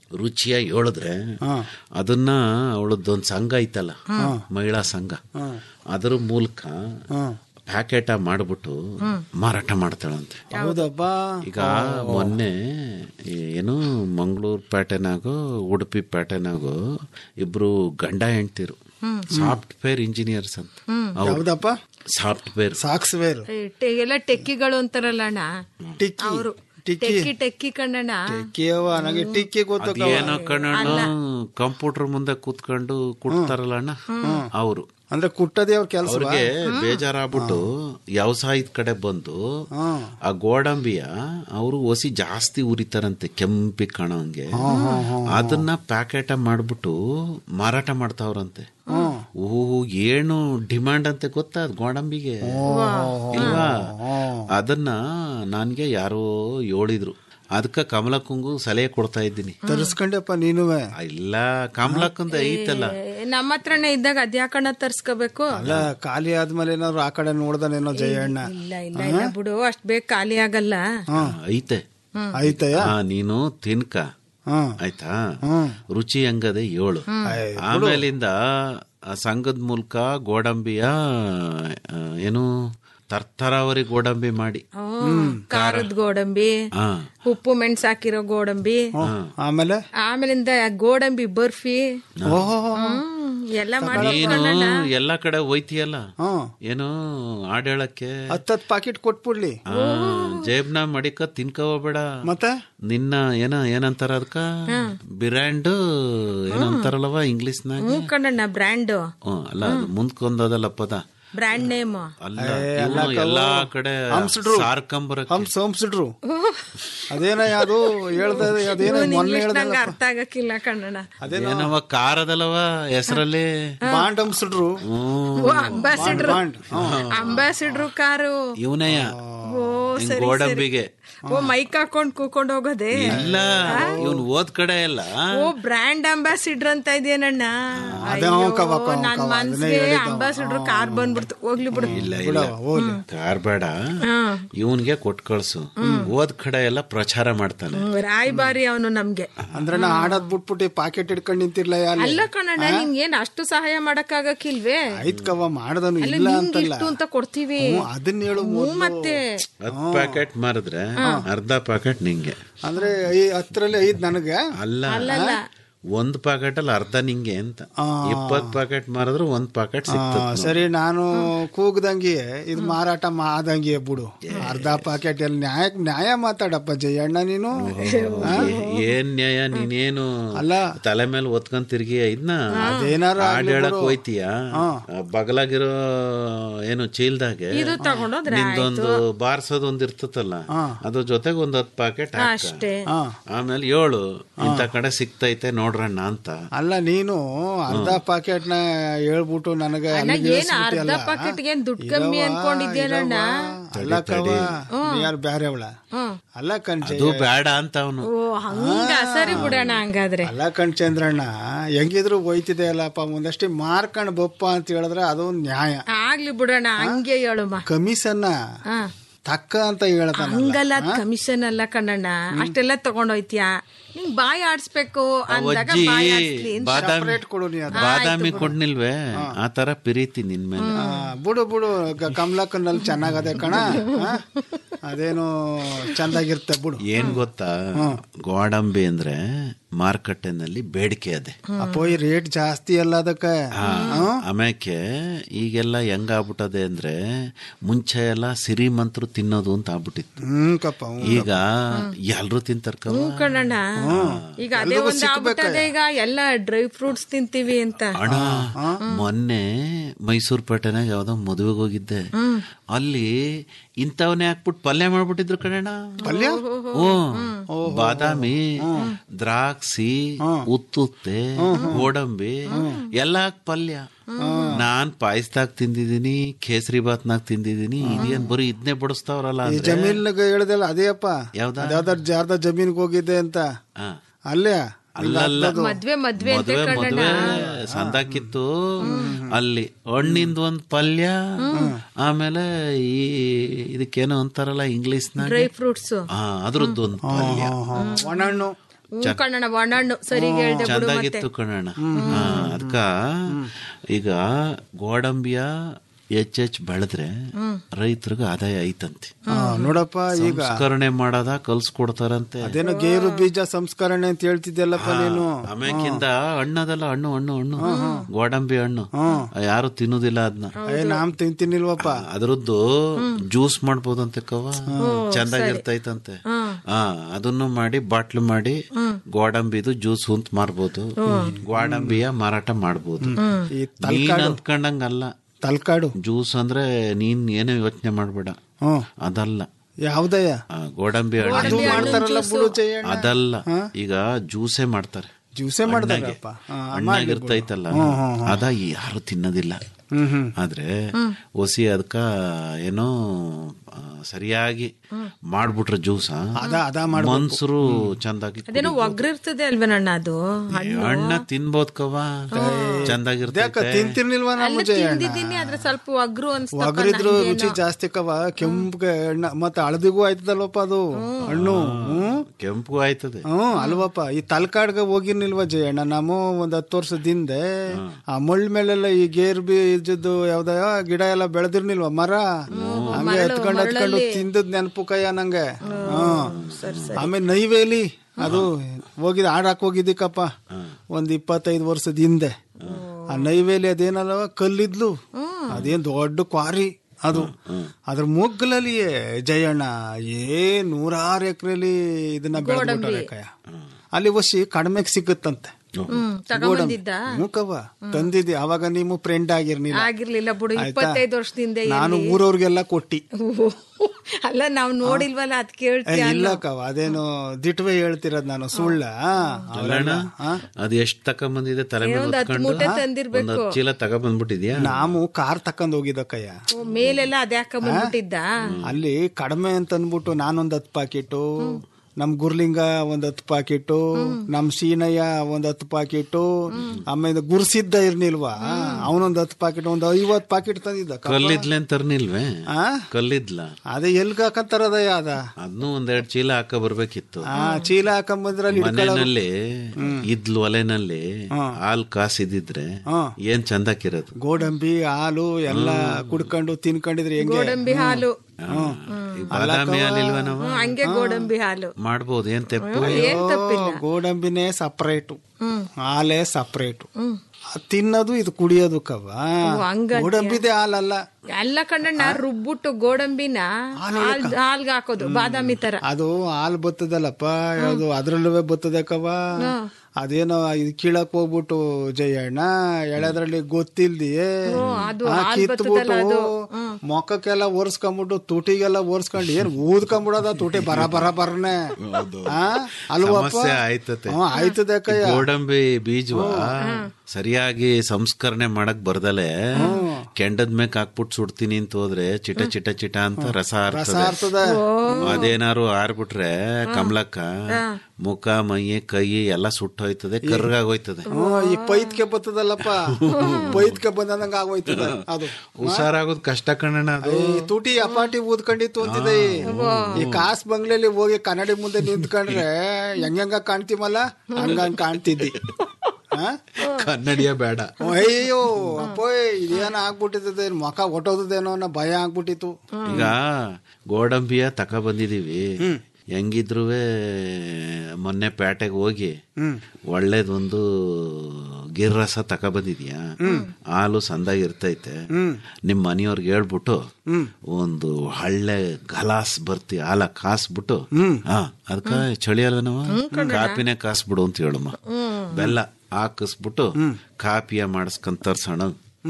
ರುಚಿಯಾಗಿ ಹೇಳಿದ್ರೆ ಅದನ್ನ ಅವಳದ್ದೊಂದು ಸಂಘ ಐತಲ್ಲ ಮಹಿಳಾ ಸಂಘ ಅದರ ಮೂಲಕ ಪ್ಯಾಕೆಟ ಮಾಡ್ಬಿಟ್ಟು ಮಾರಾಟ ಮಾಡ್ತಾಳಂತೆ ಹೌದಪ್ಪ ಈಗ ಮೊನ್ನೆ ಈ- ಏನು ಮಂಗಳೂರು ಪೇಟೆನಾಗೋ ಉಡುಪಿ ಪೇಟೆನಾಗೋ ಇಬ್ರು ಗಂಡ ಹೆಂಡ್ತಿರು ಸಾಫ್ಟ್ವೇರ್ ಇಂಜಿನಿಯರ್ಸ್ ಅಂತ ಅವ್ರು ಯಾವ್ದಪ್ಪ ಸಾಫ್ಟ್ವೇರ್ ಸಾಕ್ಸ್ವೇರ್ ಏ, ಟೆ- ಎಲ್ಲ ಟೆಕ್ಕಿಗಳು ಅಂತಾರಲ್ಲ ಅಣ್ಣ ಟಿಕ್ಕಿ ಅವರು ಟಿಕ್ಕಿ ಟೆಕ್ಕಿ ಟೆಕ್ಕಿ ಕಣ್ಣಣ್ಣ ಟಿಕ್ಕಿಯವ್ವ ನನಗೆ ಟಿಕ್ಕಿ ಗೊತ್ತು ಏನೋ ಕಣ್ಣಣ್ಣ ಕಂಪ್ಯೂಟರ್ ಮುಂದೆ ಕೂತ್ಕೊಂಡು ಕುಟ್ತಾರಲ್ಲ ಅಣ್ಣ ಅವರು ಅಂದ್ರೆ ಕುಟ್ಟದೇ ಅವ್ರ ಕೆಲಸ ಅವ್ರಿಗೆ ಬೇಜಾರಾಗ್ಬಿಟ್ಟು ವ್ಯವಸಾಯದ ಕಡೆ ಬಂದು ಆ ಗೋಡಂಬಿಯ ಅವರು ಒಸಿ ಜಾಸ್ತಿ ಉರಿತಾರಂತೆ ಕೆಂಪಿ ಕಾಣೋಂಗೆ ಅದನ್ನ ಪ್ಯಾಕೆಟ ಮಾಡ್ಬಿಟ್ಟು ಮಾರಾಟ ಮಾಡ್ತಾವ್ರಂತೆ ಓ ಏನು ಡಿಮಾಂಡ್ ಅಂತೆ ಗೊತ್ತಾ ಅದ್ ಗೋಡಂಬಿಗೆ ಇಲ್ವಾ ಅದನ್ನ ನನ್ಗೆ ಯಾರೋ ಹೇಳಿದ್ರು ಅದಕ್ಕ ಕಮಲಕ್ಕಂಗು ಸಲಹೆ ಕೊಡ್ತಾ ಇದ್ದೀನಿ ತರಿಸ್ಕೊಂಡೆಪ್ಪ ನೀನುವೆ ಇಲ್ಲ ಕಮಲಕ್ಕಂದ ಐತಲ್ಲ ಏ, ನಮ್ಮ ಹತ್ರನೇ ಇದ್ದಾಗ ಅದ್ಯಾಕಣ್ಣ ತರ್ಸ್ಕೋಬೇಕು ಅಲ್ಲ ಖಾಲಿ ಆದ್ಮೇಲೆ ಏನಾದ್ರು ಆ ಕಡೆ ನೋಡ್ದಾನೇನೋ ಜಯಣ್ಣ ಇಲ್ಲ ಇಲ್ಲ ಇಲ್ಲ ಬಿಡು ಅಷ್ಟ್ ಬೇಗ ಖಾಲಿ ಆಗಲ್ಲ ಐತೆ ಐತಯ್ಯ ಹಾ ನೀನು ತಿನ್ಕ ಹ್ಮ್ ಆಯ್ತಾ ರುಚಿ ಹಂಗದೆ ಏಳು ಆಮೇಲಿಂದ ಆ ಸಂಘದ ಮೂಲಕ ಗೋಡಂಬಿಯ ಆ, ಏನು ತರ್ತರಾವರಿ ಗೋಡಂಬಿ ಮಾಡಿ ಹ್ಮ್, ಖಾರದ ಗೋಡಂಬಿ ಹಾ ಉಪ್ಪು ಮೆಣಸು ಹಾಕಿರೋ ಗೋಡಂಬಿ ಆಮೇಲೆ ಆಮೇಲಿಂದ ಗೋಡಂಬಿ ಬರ್ಫಿ ಓಹೋ ಹ್ಮ್, ಎಲ್ಲ ಮಾಡಿ ನೀನು ಎಲ್ಲಾ ಕಡೆ ಹೋಯ್ತಿಯಲ್ಲ ಏನು ಆಡೇಳಕ್ಕೆ ಹತ್ತತ್ ಪಾಕೆಟ್ ಕೊಟ್ಬಿಡ್ಲಿ ಆ, ಜೇಬ್ನ ಮಡಿಕ ತಿನ್ಕೋಬೇಡ ಮತ್ತೆ ನಿನ್ನ ಏನ ಏನಂತಾರ ಅದಕ್ಕ ಬಿರ್ಯಾಂಡ್ ಏನಂತಾರಲ್ಲವ ಇಂಗ್ಲಿಷ್ನಾಗ ಹ್ಞೂ ಕಣ್ಣಣ್ಣ ಬ್ರ್ಯಾಂಡ್ ಹ್ಮ್, ಅಲ್ಲ ಅದು ಮುಂದ್ಕೊಂದದಲ್ಲ ಪದ ಬ್ರ್ಯಾಂಡ್ ನೇಮ್ ಅಲ್ಲ ಇವ್ನು ಎಲ್ಲಾ ಕಡೆ ಸಾರ್ಕಂಬರಕ್ಕೆ ಹಂಸ ಹಂಸಿಡ್ರು ಅದೇನ ಯಾವ್ದು ಹೇಳ್ದ ಅದೇನ ಮೊನ್ನೆ ನಂಗೆ ಹೇಳ್ದ ಅರ್ಥ ಆಗಕ್ಕಿಲ್ಲ ಕಣ್ಣಣ್ಣ ಏನವ ಕಾರದಲ್ಲವ ಹೆಸರಲ್ಲಿ ಬಾಂಡ್ ಹಂಸಿಡ್ರು ಓ ಅಂಬಾಸಿಡ್ರು ಅಂಬಾಸಿಡ್ರು ಕಾರು ಇವನಯ್ಯ ಓ ಹಿಂಗ್ ಸರಿ ಗೋಡಂಬಿಗೆ ಓ ಮೈಕ್ ಹಾಕೊಂಡ್ ಕೂಕೊಂಡ್ ಹೋಗೋದೇ ಇಲ್ಲ ಇವನ್ ಓದ್ ಕಡೆ ಎಲ್ಲ ಓ ಬ್ರ್ಯಾಂಡ್ ಅಂಬಾಸಿಡ್ರ್ ಅಂತ ಇದೆಯೇನಣ್ಣ ನನ್ ಮನ್ಸಿಗೆ ಅಂಬಾಸಿಡ್ರ್ ಕಾರ್ ಬಂದ್ಬಿಡ್ತು ಹೋಗ್ಲಿ ಬಿಡು ಇಲ್ಲ ಇಲ್ಲ ಕಾರ್ ಬೇಡ ಇವನ್ಗೆ ಕೊಟ್ ಕಳ್ಸು ಓದ್ ಕಡೆ ಎಲ್ಲ ಪ್ರಚಾರ ಮಾಡ್ತಾನೆ ಹ್ಮ್, ರಾಯಬಾರಿ ಅವನು ನಮ್ಗೆ ಅಂದ್ರೆ ನಾ ಆಡೋದ್ ಬಿಟ್ಬಿಟ್ಟು ಪಾಕೆಟ್ ಇಟ್ಕೊಂಡ್ ನಿಂತಿರ್ಲ ಅಲ್ಲಿ ಅಲ್ಲ ಕಣಣ್ಣ ನಿಂಗೇನ್ ಅಷ್ಟು ಸಹಾಯ ಮಾಡಕ್ ಆಗಕ್ಕಿಲ್ವೇ ಆಯ್ತ್ ಕವ ಮಾಡ್ದನು ಅಲ್ಲ ಇಲ್ಲ ನಿಂಗೆ ಅಂತಲ್ಲ ಇಷ್ಟು ಅಂತ ಕೊಡ್ತೀವಿ ಹ್ಞೂ, ಅದನ್ನ ಹೇಳು ಹ್ಞೂ, ಮೊದ್ಲು. ಮತ್ತೆ ಹತ್ ಪ್ಯಾಕೆಟ್ ಮಾರಿದ್ರೆ ಅರ್ಧ ಪ್ಯಾಕೆಟ್ ನಿಂಗೆ ಅಂದ್ರೆ ಈ ಹತ್ತರಲ್ಲಿ ಐದ್ ನನಗೆ ಅಲ್ಲ ಒಂದ್ ಪ್ಯಾಕೆಟ್ ಅಲ್ಲಿ ಅರ್ಧ ನಿಂಗೆ ಅಂತ ಇಪ್ಪತ್ ಪ್ಯಾಕೆಟ್ ಮಾರಿದ್ರೆ ಒಂದ್ ಪ್ಯಾಕೆಟ್ ಆ, ಸಿಗ್ತದೆ ಸರಿ ನಾನು ಕೂಗ್ದಂಗೆ ಇದು ಮಾರಾಟ ಮಾದಂಗೆ ಬಿಡು ಅರ್ಧ ಪಾಕೆಟ್ ಎಲ್ಲಿ ನ್ಯಾಯ ನ್ಯಾಯ ಮಾತಾಡಪ್ಪ ಜಯಣ್ಣ ನೀನು ಆ? ಏನ್ ನ್ಯಾಯ ನೀನೇನು ಅಲ್ಲ. ತಲೆ ಮೇಲೆ ಒತ್ಕೊಂಡ್ ತಿರ್ಗಿ ಇದನ್ನ ಅದೇನಾರ ಆಗ್ಲಿ ಹೇಳಕ್ ಬಿಡು. ಹೋಯ್ತೀಯ ಬಗಲಾಗಿರೋ ಏನು ಚೀಲ್ದಾಗೆ ಇದು ತಗೊಂಡೋದ್ರೆ ನಿಂದೊಂದು ಬಾರ್ಸೋದ್ ಒಂದ್ ಇರ್ತತಲ್ಲ ಅದ್ರ ಜೊತೆಗೆ ಒಂದ್ ಹತ್ ಪ್ಯಾಕೆಟ್ ಅಷ್ಟೇ ಆಮೇಲೆ ಏಳು ಇಂತ ಕಡೆ ಸಿಗ್ತೈತೆ ನೋಡ್ರಣ್ಣ ಅಂತ ಅಲ್ಲ ನೀನು ಅರ್ಧ ಪಾಕೆಟ್ ನ ಹೇಳ್ಬಿಟ್ಟು ನನಗೆ ಅಣ್ಣ ಅಲ್ಲಿಗೆ ಏನ್ ಅರ್ಧ ಇಳಿಸ್ಬಿಟ್ಟಿಯಲ್ಲ. ಪಾಕೆಟ್ ಏನ್ ದುಡ್ಡು ಕಮ್ಮಿ ಇರವ್ವ, ಅನ್ಕೊಂಡಿದ್ಯೇನಣ್ಣ ಇರವ್ವ. ಅಲ್ಲ ಕವ ನೀ ಯಾರು ಬ್ಯಾರೆ ಅವಳ ಅಲ್ಲ ಕಣ್ ಜಯ. ಅದು ಬೇಡ ಅಂತ ಅವನು ಓ ಹಂಗ ಸರಿ ಬಿಡೋಣ ಹಂಗಾದ್ರೆ ಅಲ್ಲ ಕಣ್ ಚಂದ್ರಣ್ಣ ಹೆಂಗಿದ್ರು ಹೋಯ್ತಿದೆ ಅಲ್ಲಪ್ಪ ಮುಂದಷ್ಟೇ ಮಾರ್ಕಂಡ್ ಬಪ್ಪ ಅಂತ ಹೇಳಿದ್ರೆ ಅದು ನ್ಯಾಯ ಆಗ್ಲಿ ಬಿಡೋಣ ಹಂಗೆ ಹೇಳುಮ ಕಮಿಷನ್ನ ಹಾ ತಕ್ಕ ಅಂತ ಹೇಳ್ತಾನ ಹಂಗಲ್ಲ ಕಮಿಷನ್ ಅಲ್ಲ ಕಣ್ಣಣ್ಣ ಅಷ್ಟೆಲ್ಲ ತಗೊಂಡೋಯ್ತ್ಯಾ ನಿಂಗ್ ಬಾಯಿ ಆಡ್ಸ್ಬೇಕು ಅಂದಾಗ ಅಜ್ಜಿ ಬಾಯಿ ಆಡ್ಸ್ಲಿ ಅಂತ. ಬಾದಾಮಿ ಕೊಡು ನೀ ಅದು. ಬಾದಾಮಿ ಕೊಡ್ನಿಲ್ವೇ ಆ ತರ ಪ್ರೀತಿ ನಿನ್ ಮೇಲೆ ಆ, ಬಿಡು ಬಿಡು ಗ- ಕಮಲಕ್ಕನಲ್ಲಿ ಚೆನ್ನಾಗದೆ ಕಣ ಆ? ಅದೇನು ಚಂದಾಗಿರುತ್ತೆ ಬಿಡು ಏನ್ ಗೊತ್ತಾ ಗೋಡಂಬಿ ಅಂದ್ರೆ ಮಾರುಕಟ್ಟೆನಲ್ಲಿ ಬೇಡಿಕೆ ಅದೆ ಅಪ್ಪೋ ಈ ರೇಟ್ ಜಾಸ್ತಿ ಅಲ್ಲ ಅದಕ್ಕೆ ಆಮ್ಯಾಕೆ ಈಗೆಲ್ಲ ಹೆಂಗ್ ಆಗ್ಬಿಟ್ಟದೆ ಅಂದ್ರೆ ಮುಂಚೆ ಎಲ್ಲ ಸಿರಿಮಂತರು ತಿನ್ನೋದು ಅಂತ ಆಗ್ಬಿಟ್ಟಿತ್ತು ಹ್ಮ್ ಕಪ್ಪ ಹ್ಞೂ. ಈಗ ಎಲ್ರು ತಿಂತಾರ ಹ್ಞೂ ಕಣ್ಣಣ್ಣ ಈಗ ಅದೇ ಒಂದ್ ಆಗ್ಬಿಟ್ಟದೆ ಈಗ ಎಲ್ಲ ಡ್ರೈ ಫ್ರೂಟ್ಸ್ ತಿಂತೀವಿ ಅಂತ ಅಣ್ಣ ಮೊನ್ನೆ ಮೈಸೂರು ಪೇಟೆನಾಗ ಯಾವ್ದೋ ಮದುವೆಗೆ ಹೋಗಿದ್ದೆ ಅಲ್ಲಿ ಇಂಥವನ್ನೇ ಹಾಕ್ಬಿಟ್ಟು ಪಲ್ಯ ಮಾಡ್ಬಿಟ್ಟಿದ್ರು ಕಣಣ್ಣ ಪಲ್ಯ ಓ ಬಾದಾಮಿ ದ್ರಾಕ್ಷಿ ಉತ್ತುತ್ತೆ ಗೋಡಂಬಿ ಎಲ್ಲ ಹಾಕ್ ಪಲ್ಯ ನಾನ್ ಪಾಯಸ್ದಾಗ ತಿಂದಿದೀನಿ ಕೇಸರಿ ಬಾತ್ನಾಗ ತಿಂದಿದೀನಿ ಇದೇನ್ ಬರೀ ಇದನ್ನೇ ಬಡಿಸ್ತಾವ್ರಲ್ಲ ಈ ಅಂದ್ರೆ ಜಮೀನ್ಗೆ ಹೇಳಿದಲ್ಲ ಅದೇಪ್ಪ ಯಾವ್ದಾ? ಅದ್ಯಾವ್ದಾರು ಜಾರ್ದ ಜಮೀನ್ಗೆ ಹೋಗಿದ್ದೆ ಅಂತ ಆ, ಅಲ್ಲೇ ಅಲ್ಲಲ್ಲ ಮದ್ವೆ ಮದ್ವೆ ಅಂತ ಮದ್ವೆ ಕಣ್ಣಣ್ಣ ಮದ್ವೆ ಸಂದಾಕಿತ್ತು ಅಲ್ಲಿ ಹಣ್ಣಿಂದ ಒಂದ್ ಪಲ್ಯ ಆಮೇಲೆ ಈ ಇದಕ್ಕೇನೋ ಅಂತಾರಲ್ಲ ಇಂಗ್ಲಿಷ್ ಡ್ರೈ ಫ್ರೂಟ್ಸ್ ಹಾ ಅದ್ರದ್ದು ಒಂದ್ ಪಲ್ಯ ಒಣಹಣ್ಣು ಹ್ಞೂ ಕಣ್ಣಣ್ಣ ಒಣಹಣ್ಣು ಸರಿ ಹೇಳ್ದೆ ಬಿಡು ಮತ್ತೆ ಚಂದಾಗಿತ್ತು ಕಣಣ್ಣ ಅದಕ್ಕ ಈಗ ಗೋಡಂಬಿಯ ಹೆಚ್ಚೆಚ್ ಬೆಳೆದ್ರೆ ರೈತರಿಗೆ ಆದಾಯ ಐತಂತೆ ಆ, ನೋಡಪ್ಪ ಈಗ ಸಂಸ್ಕರಣೆ ಮಾಡದ ಕಲ್ಸ್ಕೊಡ್ತಾರಂತೆ ಅದೇನೋ ಗೇರು ಬೀಜ ಸಂಸ್ಕರಣೆ ಅಂತ ಹೇಳ್ತಿದ್ದೆಲ್ಲಪ್ಪ ನೀನು ಆಮ್ಯಾಕಿಂದ ಹಣ್ಣದಲ್ಲ ಹಣ್ಣು ಹಣ್ಣು ಹಣ್ಣು ಗೋಡಂಬಿ ಹಣ್ಣು ಯಾರು ತಿನ್ನುದಿಲ್ಲ ಅದನ್ನ ಏ ನಾಮ್ ತಿಂತೀನಿಲ್ವಪ್ಪ ಅದ್ರದ್ದು ಜ್ಯೂಸ್ ಮಾಡ್ಬೋದಂತೆ ಕವ ಚಂದಾಗಿರ್ತೈತಂತೆ ಹಾ ಅದನ್ನು ಮಾಡಿ ಬಾಟ್ಲು ಮಾಡಿ ಗೋಡಂಬಿದು ಜ್ಯೂಸ್ ಹುಂತ್ ಮಾರ್ಬೋದು ಗೋಡಂಬಿಯ ಮಾರಾಟ ಮಾಡ್ಬೋದು ಈ ನೀನ್ ತಲ್ಕಾಡು ಅಂದ್ಕೊಂಡಂಗಲ್ಲ ತಲ್ಕಾಡು ಜ್ಯೂಸ್ ಅಂದ್ರೆ ನೀನ್ ಏನೋ ಯೋಚನೆ ಮಾಡ್ಬೇಡ ಹ್ಮ್ ಅದಲ್ಲ ಯಾವ್ದಯ್ಯ ಆ, ಗೋಡಂಬಿ ಹಣ್ಣು ಅದು ಮಾಡ್ತಾರಲ್ಲ ಬಿಡು ಜಯಣ್ಣ ಅದಲ್ಲ ಈಗ ಜ್ಯೂಸೇ ಮಾಡ್ತಾರೆ ಜ್ಯೂಸೇ ಮಾಡ್ತಾರಪ್ಪ ಹಣ್ಣಾಗಿರ್ತೈತಲ್ಲ ಅದ ಯಾರು ತಿನ್ನೋದಿಲ್ಲ ಹ್ಮ್ ಹ್ಮ್ ಆದ್ರೆ ಒಸಿ ಅದಕ್ಕ ಏನೋ ಆ, ಸರಿಯಾಗಿ ಮಾಡ್ಬಿಟ್ರೆ ಜ್ಯೂಸ ಅದ ಅದ ಮಾಡ್ಬೇಕು. ಮನ್ಸರು ಚಂದಾಗಿ ಅದೇನೋ ಒಗ್ರಿರ್ತದೆ ಅಲ್ವೇನಣ್ಣ ಅದು ಹಣ್ಣು ಹಣ್ಣ ತಿನ್ಬೋದ್ ಕವ ಯಾಕ ಚಂದಾಗಿರ್ತೈತೆ ತಿಂತಿರ್ಲಿಲ್ವ ನಮ್ಮ ಅಲ್ಲ ಜಯಣ್ಣ ತಿಂದಿದ್ದೀನಿ ಆದ್ರೆ ಸ್ವಲ್ಪ ಒಗ್ರು ಅನ್ಸ್ತಪ್ಪ ಒಗರಿದ್ರು ನಂಗೇನೋ. ರುಚಿ ಜಾಸ್ತಿ ಕವ ಕೆಂಪ್ಗೆ ಎಣ್ಣ ಮತ್ತೆ ಹಳದಿಗೂ ಆಯ್ತದಲ್ವಪ್ಪ ಅದು ಹಣ್ಣು ಹ್ಮ್ ಕೆಂಪು ಆಯ್ತದೆ ಹ್ಮ್ ಅಲ್ವಪ್ಪ ಈ ತಲ್ಕಾಡ್ಗೆ ಹೋಗಿರ್ನಿಲ್ವ ಜಯಣ್ಣ ನಾವು ಒಂದ್ ಹತ್ತು ವರ್ಷದಿಂದ ಆ ಮಳ್ ಮೇಲೆಲ್ಲ ಈ ಗೇರ್ ಬೀಜದ್ದು ಯಾವ್ದ ಗಿಡ ಎಲ್ಲ ಬೆಳೆದಿರ್ನಿಲ್ವ ಮರ ಹಂಗೆ ಹತ್ಕೊಂಡು ಹತ್ಕೊಂಡು ತಿಂದದ್ ನೆನಪು ಕಯ್ಯ ನಂಗೆ ಹ್ಮ್ ಆಮೇಲೆ ನೈವೇಲಿ ಅದು ಹೋಗಿದ್ ಆಡಾಕ್ ಹೋಗಿದ್ದಕ್ಕಪ್ಪ ಒಂದ್ ಇಪ್ಪತ್ತೈದು ವರ್ಷದ ಹಿಂದೆ ಆ ನೈವೇಲಿ ಅದೇನಲ್ಲ ಕಲ್ಲಿದ್ಲು ಅದೇನ್ ದೊಡ್ಡ ಕ್ವಾರಿ ಅದು ಅದ್ರ ಮೊಗ್ಗಲಲ್ಲಿ ಜಯಣ್ಣ ಏ ನೂರಾರು ಎಕರೆಲಿ ಇದನ್ನ ಬೆಳೆದ್ಬಿಟ್ಟಾರೆ ಕಯ್ಯ ಅಲ್ಲಿ ವಸಿ ಕಡಿಮೆಗೆ ಸಿಗುತ್ತಂತೆ ಹ್ಮ್ ತಗೊಂಬಂದಿದ್ದ ಮೂಕವ್ವ ತಂದಿದ್ದೆ ಅವಾಗ ನೀವು ಫ್ರೆಂಡ್ ಆಗಿರ್ನಿಲ್ಲ ಆಗಿರ್ಲಿಲ್ಲ ಬಿಡು ಆಯ್ತಾ? ಇಪ್ಪತ್ತೈದು ವರ್ಷದಿಂದ ನಾನು ಎಲ್ಲಿ? ಊರವ್ರಿಗೆಲ್ಲ ಕೊಟ್ಟಿ ಅಲ್ಲ ನಾವ್ ನೋಡಿಲ್ವಲ್ಲ ಅದ್ ಏ, ಕೇಳ್ತೀಯ ಇಲ್ಲ ಕವ ಅದೇನು ದಿಟ್ವೆ ಹೇಳ್ತಿರೋದ್ ನಾನು ಸುಳ್ಳ ಅಲ್ಲಣ್ಣ ಅದು ಎಷ್ಟ್ ತಕೊಂಬಂದಿದೆ ತಲೆ ಮೇಲೆ ಒಂದ್ ಹತ್ತು ಹೊತ್ಕೊಂಡು ಮೂಟೆ ಒಂದ್ ತಂದಿರ್ಬೇಕು ಹತ್ತು ಚೀಲ ತಗೊಂಬಂದ್ಬಿಟ್ಟಿದ್ಯಾ ನಾವು ಕಾರ್ ತಕೊಂಡ್ ಹೋಗಿದ್ದಕ್ಕಯ್ಯ ಓ, ಮೇಲೆಲ್ಲ ಅದ್ಯಾಕ ಬಂದ್ಬಿಟ್ಟಿದ್ದ ಅಲ್ಲಿ ಕಡಿಮೆ ಅಂತ ಅನ್ಬಿಟ್ಟು ನಾನೊಂದ್ ಹತ್ತು ಪಾಕಿಟು ನಮ್ ಗುರ್ಲಿಂಗ ಒಂದ್ ಹತ್ತು ಪಾಕಿಟು ನಮ್ ಸೀನಯ್ಯ ಒಂದ್ ಹತ್ತು ಪಾಕಿಟು ಆಮೇಲೆ ಗುರ್ಸಿದ್ದ ಇರ್ನಿಲ್ವಾ ಅವನೊಂದ್ ಹತ್ತು ಪಾಕಿಟ್ ಒಂದ್ ಐವತ್ ಪಾಕಿಟ್ ತಂದಿದ್ದ ಕಪ್ಪ. ಕಲ್ಲಿದ್ಲೆ ಅಂತ ತರ್ನಿಲ್ವೇ ಆ? ಕಲ್ಲಿದ್ಲ ಅದೇ ಎಲ್ಗ ಹಾಕಂತಾರದಯ್ಯ ಅದ ಅದನ್ನು ಒಂದೆರಡು ಚೀಲ ಹಾಕ ಬರ್ಬೇಕಿತ್ತು ಆ ಚೀಲ ಹಾಕೊಂಬಂದ್ರಲ್ಲಿ ಮನೆಯಲ್ಲಿ ಇದ್ಲು ಒಲೆನಲ್ಲಿ ಹಾಲ್ ಕಾಸಿದಿದ್ರೆ ಏನ್ ಚಂದಾಕಿರೋದು ಗೋಡಂಬಿ ಹಾಲು ಎಲ್ಲ ಕುಡ್ಕೊಂಡು ತಿನ್ಕೊಂಡಿದ್ರೆ ಹೆಂಗೆ ಗೋಡಂಬಿ ಹಾಲು ಈ ಬಾದಾಮಿ ಹಾಲಿಲ್ವ ನಾವು ಹ್ಮ್, ಹಂಗೆ ಗೋಡಂಬಿ ಹಾಲು ಮಾಡ್ಬೋದು ಏನ್ ತೆಪ್ಪು ಏನ್ ತಪ್ಪಿಲ್ಲ ಗೋಡಂಬಿನೇ ಸಪ್ರೇಟು ಹಾಲೇ ಸಪ್ರೇಟು ತಿನ್ನೋದು ಇದು ಕುಡಿಯೋದು ಕವ ಹಂಗಂತ್ಯ? ಗೋಡಂಬಿದೆ ಹಾಲಲ್ಲ ಎಲ್ಲ ಕಣ್ಣಣ್ಣ ರುಬ್ಬಿಟ್ಟು ಗೋಡಂಬಿನ ಹಾಲ್ ಹಾಲ್ಗೆ ಹಾಕೋದು ಬಾದಾಮಿ ತರ ಅದು ಹಾಲು ಬತ್ತದಲ್ಲಪ್ಪ ಯಾವ್ದು ಅದ್ರಲ್ಲೂ ಬರ್ತದೆ ಕವ ಅದೇನೋ ಇದು ಕೀಳಕ್ ಹೋಗ್ಬಿಟ್ಟು ಜಯಣ್ಣ ಎಳೆದ್ರಲ್ಲಿ ಗೊತ್ತಿಲ್ದಿಯೇ ಅದು ಆ, ಹಾಲ್ ಕಿತ್ಬಿಟ್ಟು ಬರ್ತದಲ್ಲ ಅದು. ಮೊಕ್ಕಕ್ಕೆಲ್ಲ ಒರ್ಸ್ಕೊಂಬಿಟ್ಟು ತುಟಿಗೆಲ್ಲ ಒರ್ಸ್ಕೊಂಡು ಏನ್ ಊದ್ಕೊಂಬಿಡೋದ ತುಟಿ ಬರ ಬರ ಬರ್ನೆ ಆ? ಅಲ್ವಪ್ಪ ಸಮಸ್ಯೆ ಆಯ್ತತೆ ಹ್ಮ್, ಆಯ್ತದೆ ಈ ಕಯ್ಯ ಗೋಡಂಬಿ ಬೀಜವ ಸರಿಯಾಗಿ ಸಂಸ್ಕರಣೆ ಮಾಡಕ್ ಬರ್ದಲೆ ಕೆಂಡದ ಮೇಕ್ ಹಾಕ್ಬಿಟ್ಟು ಸುಡ್ತೀನಿ ಅಂತ ಹೋದ್ರೆ ಚಿಟ ಚಿಟ ಚಿಟ ಅಂತ ರಸ ರಸ ಹಾರ್ತದೆ ಹಾರ್ತದೆ. ಅದೇನಾರು ಆರ್ಬಿಟ್ರೆ ಕಮಲಕ್ಕ ಮುಖ ಮೈ ಕೈ ಎಲ್ಲ ಸುಟ್ಟೋಯ್ತದೆ ಕರ್ಗಾಗೋಯ್ತದೆ ಹ್ಮ್, ಈ ಪೈತ್ಕೆ ಬರ್ತದಲ್ಲಪ್ಪ ಪೈತ್ಕೆ ಬಂದಂಗ ಆಗೋಯ್ತದ ಅದು ಹುಷಾರಾಗೋದು ಕಷ್ಟ ಕಣಣ್ಣ ಅದು ಈ ತುಟಿ ಅಪಾಟಿ ಊದ್ಕೊಂಡಿತ್ತು ಅಂತಿದೆ ಈ ಕಾಸ್ ಬಂಗ್ಲೆಲಿ ಹೋಗಿ ಕನ್ನಡಿ ಮುಂದೆ ನಿಂತ್ಕೊಂಡ್ರೆ ಹೆಂಗ ಕಾಣ್ತೀವಲ್ಲ ಹಂಗಂಗ್ ಕಾಣ್ತಿದ್ದಿ ಆ? ಕನ್ನಡಿಯ ಬೇಡ ಅಯ್ಯೋ ಅಪ್ಪೋಯ್ ಇದೇನ ಆಗ್ಬಿಟ್ಟಿದೆ ಮುಖ ಹೊಟ್ಟೋದೇನೋ ಅನ್ನೋ ಭಯ ಆಗ್ಬಿಟ್ಟಿತ್ತು ಈಗ ಗೋಡಂಬಿಯ ತಕ ಬಂದಿದೀವಿ ಹೆಂಗಿದ್ರು ಮೊನ್ನೆ ಪೇಟೆಗೆ ಹೋಗಿ ಒಳ್ಳೇದೊಂದು ಗಿರ್ರಸ ತಕ ಬಂದಿದ್ಯಾ ಹಾಲು ಸಂದಾಗಿ ಇರ್ತೈತೆ ನಿಮ್ ಮನೆಯವ್ರಿಗೆ ಹೇಳ್ಬಿಟ್ಟು ಒಂದು ಹಳ್ಳೆ ಗಲಾಸ್ ಬರ್ತಿ ಹಾಲ ಕಾಸ್ಬಿಟ್ಟು ಹಾ ಅದಕ್ಕ ಚಳಿ ಅಲ್ವ ನಾವು ಕಾಪಿನೇ ಕಾಸ್ಬಿಡು ಅಂತ ಹೇಳಮ್ಮ ಬೆಲ್ಲ ಹಾಕಿಸ್ಬಿಟ್ಟು ಕಾಪಿಯ ಮಾಡಿಸ್ಕೊಂಡ್ ತರ್ಸೋಣ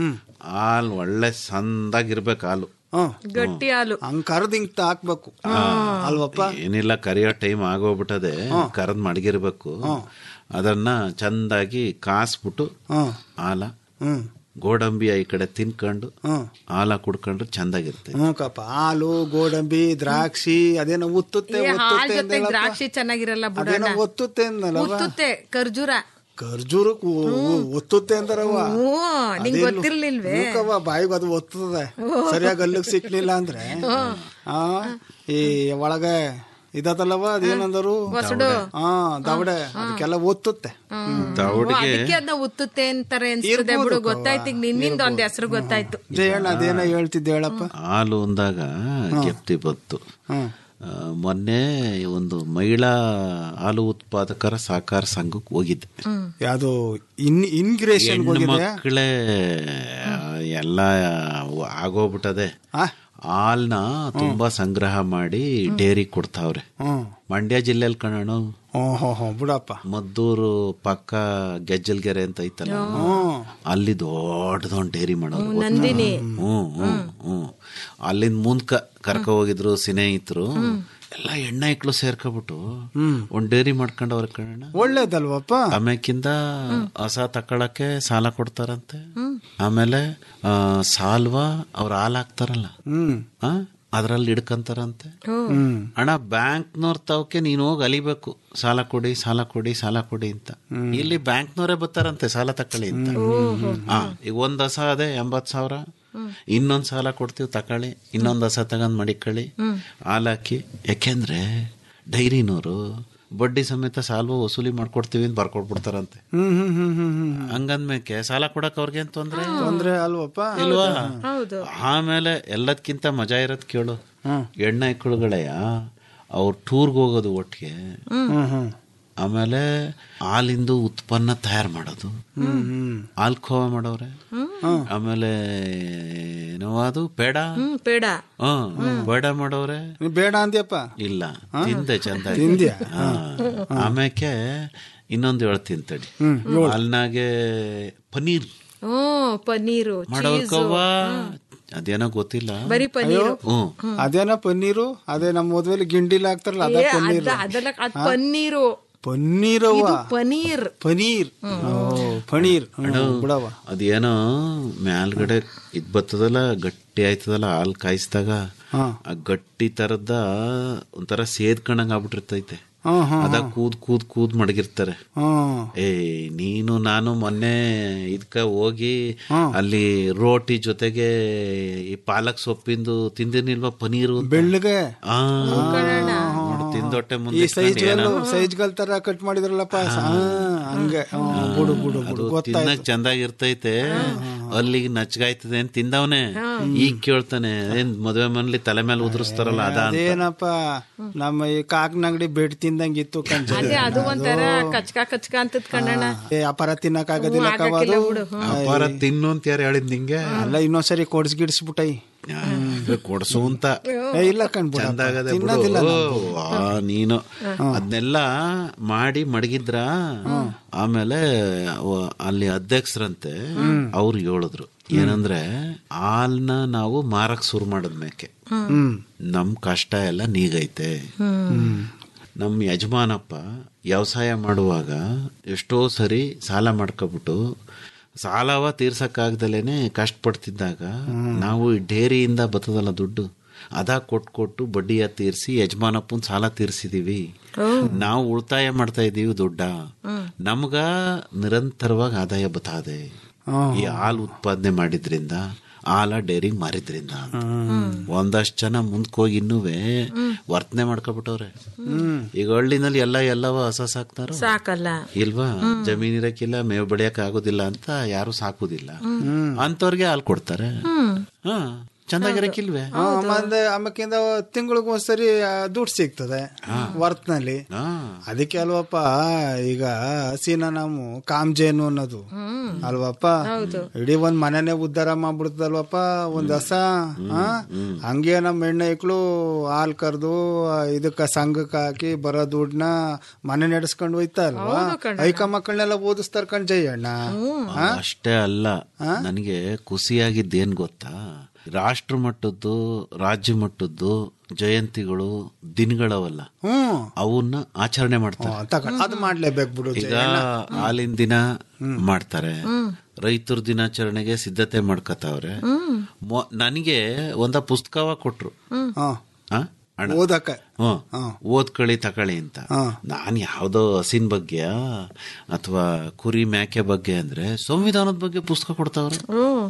ಹಾಲು ಒಳ್ಳೆ ಸಂದಾಗಿರ್ಬೇಕು ಹಾಲು ಹ್ಮ್ ಗಟ್ಟಿ ಹಾಲು ಹಂಗ್ ಕರ್ದ್ ಹಿಂಗ್ ಹಾಕ್ಬೇಕು ಅಲ್ವಪ್ಪ ಏನಿಲ್ಲ ಕರಿಯೋ ಟೈಮ್ ಆಗೋಗ್ಬಿಟ್ಟದೆ ಕರದ್ ಮಡಗಿರ್ಬೇಕು ಅದನ್ನ ಚಂದಾಗಿ ಕಾಸ್ಬಿಟ್ಟು ಹ್ಮ್ ಹಾಲ ಹ್ಮ್ ಗೋಡಂಬಿ ಈ ಕಡೆ ತಿನ್ಕೊಂಡು ಹ್ಮ್ ಹಾಲ ಕುಡ್ಕೊಂಡ್ರೆ ಚಂದಾಗಿರುತ್ತೆ ಹ್ಮ್ ಕಪ್ಪ ಹಾಲು ಗೋಡಂಬಿ ದ್ರಾಕ್ಷಿ ಅದೇನೋ ಉತ್ತುತ್ತೆ ಏ, ಹಾಲ್ ಒತ್ತುತ್ತೆ ಜೊತೆ ಅಂದೇಳಪ್ಪ. ದ್ರಾಕ್ಷಿ ಚೆನ್ನಾಗಿರಲ್ಲ ಅದೇನೋ ಬಿಡಣ್ಣ ಒತ್ತುತ್ತೆ ಅಂದಲ್ಲವ ಉತ್ತುತ್ತೆ ಖರ್ಜೂರ ಖರ್ಜೂರ ಒತ್ತುತ್ತೆ ಅಂತಾರವ ಹ್ಞೂ ನಿಂಗ್ ಗೊತ್ತಿರ್ಲಿಲ್ವೇ ಮೂಕವ್ವ ಬಾಯಿಗೆ ಅದು ಒತ್ತದ ಸರಿಯಾಗಿ ಅಲ್ಲಿಗೆ ಸಿಕ್ಲಿಲ್ಲ ಅಂದ್ರೆ ಆ ಈ ಒಳಗೆ ಇದತ್ತಲ್ಲವ ಅದೇನಂದರು ಹೊಸಡು. ಹಾ ದವಡೆ ಅದಕ್ಕೆಲ್ಲ ಒತ್ತುತ್ತೆ ದವಡೆಗೆ ಅದಕ್ಕೆ ಅದನ್ನ ಉತ್ತುತ್ತೆ ಅಂತಾರೆ ಅನ್ಸ್ತದೆ ಇರ್ಬೋದು ಬಿಡು ಕವ್ವ. ಗೊತ್ತಾಯ್ತು ಈಗ ನಿನ್ನಿಂದ ಒಂದ್ ಹೆಸರು ಗೊತ್ತಾಯ್ತು ಜಯಣ್ಣ ಅದೇನೋ ಹೇಳ್ತಿದ್ದೆ ಹೇಳಪ್ಪ ಹಾಲು ಅಂದಾಗ ಗೆಪ್ತಿ ಬಂತು ಹ್ಮ್ ಆ, ಮೊನ್ನೆ ಒಂದು ಮಹಿಳಾ ಹಾಲು ಉತ್ಪಾದಕರ ಸಹಕಾರ ಸಂಘಕ್ಕೆ ಹೋಗಿದ್ದೆ ಯಾವ್ದು ಇನ್ ಇನ್ಗ್ರೇಷನ್ ಹೆಣ್ಣು ಹೋಗಿದೆ ಮಕ್ಕಳೇ ಎಲ್ಲ ಆಗೋಗ್ಬಿಟ್ಟದೆ ಹಾಲ್ನ ತುಂಬಾ ಸಂಗ್ರಹ ಮಾಡಿ ಡೇರಿ ಕೊಡ್ತಾವ್ರೆ ಹ್ಮ್ ಮಂಡ್ಯ ಜಿಲ್ಲೆಯಲ್ಲಿ ಕಣಣ ಓಹೋ ಹೋ ಬಿಡಪ್ಪ ಮದ್ದೂರು ಪಕ್ಕ ಗೆಜ್ಜಲ್ಗೆರೆ ಅಂತ ಐತಲ್ಲ ಅಲ್ಲಿ ದೊಡ್ಡದೊಂದು ಡೇರಿ ಮಾಡೋರು ನಂದಿನಿ ಹ್ಮ್ ಹ್ಮ್ ಹ್ಮ್ ಅಲ್ಲಿಂದ ಮುಂದ್ಕ ಕರ್ಕ ಹೋಗಿದ್ರು ಸ್ನೇಹಿತರು ಎಲ್ಲ ಹೆಣ್ಣ ಇಕ್ಳು ಸೇರ್ಕೊಬಿಟ್ಟು ಒಂದ್ ಡೇರಿ ಮಾಡ್ಕೊಂಡವ್ರ ಕಣ ಒಳ್ಳೇದಲ್ವಪ್ಪ ಆಮ್ಯಾಕಿಂದ ಹೊಸ ತಕೊಳಕ್ಕೆ ಸಾಲ ಕೊಡ್ತಾರಂತೆ ಆಮೇಲೆ ಆ, ಸಾಲ್ವ ಅವ್ರ ಹಾಲ್ ಹಾಕ್ತಾರಲ್ಲ ಹ್ಮ್ ಆ, ಅದ್ರಲ್ಲಿ ಹಿಡ್ಕಂತಾರಂತೆ ಹ್ಮ್ ಅಣ್ಣ ಬ್ಯಾಂಕ್ನವ್ರ ತಾವಕ್ಕೆ ನೀನು ಹೋಗಿ ಅಲಿಬೇಕು ಸಾಲ ಕೊಡಿ ಸಾಲ ಕೊಡಿ ಸಾಲ ಕೊಡಿ ಅಂತ ಇಲ್ಲಿ ಬ್ಯಾಂಕ್ನವರೇ ಬರ್ತಾರಂತೆ ಸಾಲ ತಕೊಳ್ಳಿ ಅಂತ ಆ, ಈಗ ಒಂದ್ ಹಸ ಅದೇ ಎಂಬತ್ ಸಾವಿರ ಇನ್ನೊಂದ್ ಸಾಲ ಕೊಡ್ತೀವಿ ತಕೊಳ್ಳಿ ಇನ್ನೊಂದ್ ಹಸ ತಗೊಂಡ್ ಮಡಿಕೊಳ್ಳಿ ಹಾಲ್ ಹಾಕಿ ಯಾಕೆಂದ್ರೆ ಡೈರಿನವರು ಬಡ್ಡಿ ಸಮೇತ ಸಾಲ ವಸೂಲಿ ಮಾಡ್ಕೊಡ್ತೀವಿ ಅಂತ ಬರ್ಕೊಟ್ಬಿಡ್ತಾರಂತೆ ಹ್ಮ್ ಹ್ಮ್ ಹ್ಮ್ ಹ್ಮ್ ಹ್ಮ್ ಹಂಗಂದ್ಮೇಕೆ ಸಾಲ ಕೊಡಕ್ ಅವ್ರಿಗೇನ್ ತೊಂದ್ರೆ ತೊಂದ್ರೆ ಅಲ್ವಪ್ಪ ಇಲ್ವಾ ಹೌದು ಆಮೇಲೆ ಎಲ್ಲದಕ್ಕಿಂತ ಮಜಾ ಇರೋದ್ ಕೇಳು ಹ್ಮ್. ಎಣ್ಣ ಇಕ್ಕಳುಗಳೆಯ ಅವ್ರು ಟೂರ್ಗೆ ಹೋಗೋದು ಒಟ್ಟಿಗೆ ಹ್ಮ್ ಹ್ಮ್ ಆಮೇಲೆ ಹಾಲಿಂದು ಉತ್ಪನ್ನ ತಯಾರು ಮಾಡೋದು ಹ್ಮ್ ಹ್ಮ್ ಹಾಲ್ಕೋವ ಮಾಡವ್ರೆ ಆಮೇಲೆ ಏನೋ ಅದು ಪೇಡ ಹ್ಮ್ ಪೇಡ ಹ್ಮ್ ಪೇಡ ಮಾಡವ್ರೆ ನೀ ಬೇಡ ಅಂದ್ಯಪ್ಪ ಇಲ್ಲ ತಿಂದೆ ಚಂದ ತಿಂದ್ಯಾ? ಆಮೇಲೆ ಇನ್ನೊಂದು ಹೇಳ್ತೀನಿ ತಡಿ ಹಾಲ್ನಾಗೆ ಪನೀರ್ ಹ್ಮ್ ಪನ್ನೀರು ಮಾಡೋರ್ಕವ್ವ ಅದೇನೋ ಗೊತ್ತಿಲ್ಲ ಬರೀ ಪನ್ನೀರು ಹ್ಮ್ ಅದೇನ ಪನ್ನೀರು ಅದೇ ನಮ್ಮ ಮದ್ವೆಲಿ ಗಿಂಡಿಲಿ ಹಾಕ್ತಾರಲ್ಲ ಅದ ಏ, ಪನ್ನೀರ್ ಅದ- ಅದೆಲ್ಲ ಅದ್ ಪನ್ನೀರು ಪನ್ನೀರವ್ವ ಇದು ಪನೀರ್ ಪನೀರ್ ಓ, ಪನೀರ್ ಹ್ಮ್, ಬಿಡವ್ವ ಅದೇನೋ ಮ್ಯಾಲ್ಗಡೆ ಇದ್ ಬರ್ತದಲ್ಲ ಗಟ್ಟಿ ಆಯ್ತದಲ್ಲ ಹಾಲ್ ಕಾಯಿಸಿದಾಗ ಹಾ. ಆ ಗಟ್ಟಿ ತರದ ಒಂಥರ ಸೇದ್ಕಣಂಗ್ ಆಗ್ಬಿಟ್ಟಿರ್ತೈತೆ ಹ್ಮ್ ಹ್ಮ್ ಅದ ಕೂದ್ ಕೂದ್ ಕೂದ್ ಮಡಗಿರ್ತಾರೆ ಹ್ಮ್ ಏ ನೀನು ನಾನು ಮೊನ್ನೆ ಇದಕ್ಕ ಹೋಗಿ ಅಲ್ಲಿ ರೋಟಿ ಜೊತೆಗೆ ಈ ಪಾಲಕ್ ಸೊಪ್ಪಿಂದು ತಿಂದಿರ್ನಿಲ್ವಾ ಪನೀರು ಅಂತ? ಬೆಳ್ಳಗೆ ಆ, ನೋಡು, ತಿಂದೊಟ್ಟೆ ಈ ಮುಂದೆ ಸೈಜ್ ಇಟ್ಕೊಂಡು ಏನೋ- ಸೈಜ್ ಗಲ್ ತರ ಕಟ್ ಮಾಡಿದ್ರಲ್ಲಪ್ಪ ಹಾ, ಹಂಗೆ ಹ್ಮ್, ಬುಡು ಬುಡು ಅದು ಬುಡು ಗೊತ್ತಾಯ್ತು ತಿನ್ನಕ್ ಚಂದಾಗಿರ್ತೈತೆ ಅಲ್ಲಿಗೆ ನಚ್ಗಾಯ್ತದೆ ಅಂತ ತಿಂದವನೇ ಈಗ ಕೇಳ್ತಾನೆ ಏನ್ ಮದ್ವೆ ಮನೇಲಿ ತಲೆ ಮೇಲೆ ಉದುರಿಸ್ತಾರಲ್ಲ ಅದ ಅಂತ ಅದೇನಪ್ಪ ನಮ್ಮ ಈ ಕಾಕನ ಅಂಗಡಿ ಬೆಡ್ ತಿಂದಂಗಿತ್ತು ಕಂಚ ಅದೇ ಅದು ಒಂಥರ ಕಚ್ಕ ಕಚ್ಕ ಅಂತ ಕಣ್ಣಣ್ಣ ಏ ಅಪಾರ ತಿನ್ನಕ್ ಆಗೋದಿಲ್ಲ ಕವ ಆಗಕ್ಕಿಲ್ಲ ಅದು ಬಿಡು ಅಪಾರ ತಿನ್ನು ಅಂತ ಯಾರು ಹೇಳಿದ್ ನಿಂಗೆ ಅಲ್ಲ ಇನ್ನೊಂದ್ಸರಿ ಕೊಡ್ಸ್ ಗಿಡ್ಸ್ಬಿಟ್ಟೈ ಕೊಡ್ಸು ಅಂತ ಏ ಇಲ್ಲ ಕಣ್ಬಿಡ ಚಂದಾಗದೆ ತಿನ್ನೋದಿಲ್ಲ ಬಿಡು. ನಾನು. ವಾ, ನೀನು ಅದನ್ನೆಲ್ಲ ಮಾಡಿ ಮಡಗಿದ್ರ ಆಮೇಲೆ ಅವ- ಅಲ್ಲಿ ಅಧ್ಯಕ್ಷರಂತೆ ಅವ್ರು ಹೇಳಿದ್ರು ಏನಂದ್ರೆ ಹಾಲ್ನ ನಾವು ಮಾರಕ್ ಶುರು ಮಾಡಿದ್ಮೇಕೆ ಹ್ಮ್ ನಮ್ ಕಷ್ಟ ಎಲ್ಲ ನೀಗೈತೆ ನಮ್ ಯಜಮಾನಪ್ಪ ವ್ಯವಸಾಯ ಮಾಡುವಾಗ ಎಷ್ಟೋ ಸರಿ ಸಾಲ ಮಾಡ್ಕೊಬಿಟ್ಟು ಸಾಲವ ತೀರ್ಸಕ್ಕಾಗ್ದಲೇನೆ ಕಷ್ಟಪಡ್ತಿದ್ದಾಗ ನಾವು ಈ ಡೇರಿಯಿಂದ ಬರ್ತದಲ್ಲ ದುಡ್ಡು ಅದ ಕೊಟ್ಟು ಕೊಟ್ಟು ಬಡ್ಡಿಯ ತೀರ್ಸಿ ಯಜಮಾನಪ್ಪನ್ ಸಾಲ ತೀರ್ಸಿದೀವಿ ನಾವು ಉಳಿತಾಯ ಮಾಡ್ತಾ ಇದೀವಿ ದುಡ್ಡ ನಮ್ಗ ನಿರಂತರವಾಗಿ ಆದಾಯ ಬತಾದೆ ಈ ಹಾಲು ಉತ್ಪಾದನೆ ಮಾಡಿದ್ರಿಂದ ಹಾಲ ಡೈರಿಗೆ ಮಾರಿದ್ರಿಂದ ಒಂದಷ್ಟು ಜನ ಮುಂದಕ್ಕೆ ಹೋಗಿ ಇನ್ನುವೆ ವರ್ತನೆ ಮಾಡ್ಕೊಬಿಟ್ಟವ್ರೆ ಈಗ ಹಳ್ಳಿನಲ್ಲಿ ಎಲ್ಲ ಎಲ್ಲವ ಹಸ ಸಾಕ್ತಾರ ಸಾಕಲ್ಲ ಇಲ್ವಾ ಜಮೀನ್ ಇರಕ್ಕಿಲ್ಲ ಮೇವು ಬೆಳೆಯಕ್ ಆಗೋದಿಲ್ಲ ಅಂತ ಯಾರು ಸಾಕುದಿಲ್ಲ ಅಂತವ್ರಿಗೆ ಹಾಲು ಕೊಡ್ತಾರೆ ಹಾ ಚಂದಾಗಿರಕ್ಕಿಲ್ವೇ ಆಮೇಲೆ ಆಮೇಕಿಂದ ತಿಂಗಳಿಗೆ ಒಂದ್ಸರಿ ಆ, ದುಡ್ಡು ಸಿಗ್ತದೆ ವರ್ತ್ನಲ್ಲಿ ಹಾ ಅದಕ್ಕೆ ಅಲ್ವಪ್ಪ ಈಗ ಹಸಿನ ನಾವು ಕಾಮ್ಜೇನು ಅನ್ನೋದು ಅಲ್ವಪ್ಪ ಇಡೀ ಒಂದ್ ಮನೆನೇ ಉದ್ಧಾರ ಮಾಡ್ಬಿಡ್ತದಲ್ವಪ್ಪ ಒಂದ್ ಹಸ ಆ? ಹಂಗೆ ನಮ್ಮ ಹೆಣ್ಣೈಕ್ಳು ಹಾಲ್ ಕರ್ದು ಇದಕ್ಕ ಸಂಘಕ್ಕೆ ಹಾಕಿ ಬರೋ ದುಡ್ಡನ್ನ ಮನೆ ನಡೆಸ್ಕೊಂಡು ಹೋಯ್ತಾ ಅಲ್ವಾ ಐಕ ಮಕ್ಕಳನ್ನೆಲ್ಲ ಓದಿಸ್ತಾರ ಕಣ್ ಜಯಣ್ಣ ಆ? ಅಷ್ಟೇ ಅಲ್ಲ ನನಗೆ ಖುಷಿಯಾಗಿದ್ದೇನ್ ಗೊತ್ತಾ ರಾಷ್ಟ್ರ ಮಟ್ಟದ್ದು ರಾಜ್ಯ ಮಟ್ಟದ್ದು ಜಯಂತಿಗಳು ದಿನಗಳವಲ್ಲ ಹ್ಮ್ ಅವನ್ನ ಆಚರಣೆ ಮಾಡ್ತಾರೆ ತಗೊಂಡ್ ಅದ್ ಮಾಡ್ಲೇಬೇಕು ಬಿಡು ಈಗ ಹಾಲಿನ ದಿನ ಮಾಡ್ತಾರೆ ರೈತರ ದಿನಾಚರಣೆಗೆ ಸಿದ್ಧತೆ ಮಾಡ್ಕತಾವ್ರೆ ಮೊ- ನನಗೆ ಒಂದ ಪುಸ್ತಕವ ಕೊಟ್ರು ಹಾ ಆ? ಹಣ ಓದಕ್ಕೆ ಹ್ಮ್ ಓದ್ಕಳಿ ತಕಳಿ ಅಂತ ನಾನ್ ಯಾವ್ದೋ ಹಸಿನ ಬಗ್ಗೆ ಅಥವಾ ಕುರಿ ಮೇಕೆ ಬಗ್ಗೆ ಅಂದ್ರೆ ಸಂವಿಧಾನದ ಬಗ್ಗೆ ಪುಸ್ತಕ ಕೊಡ್ತಾವ್ರೆ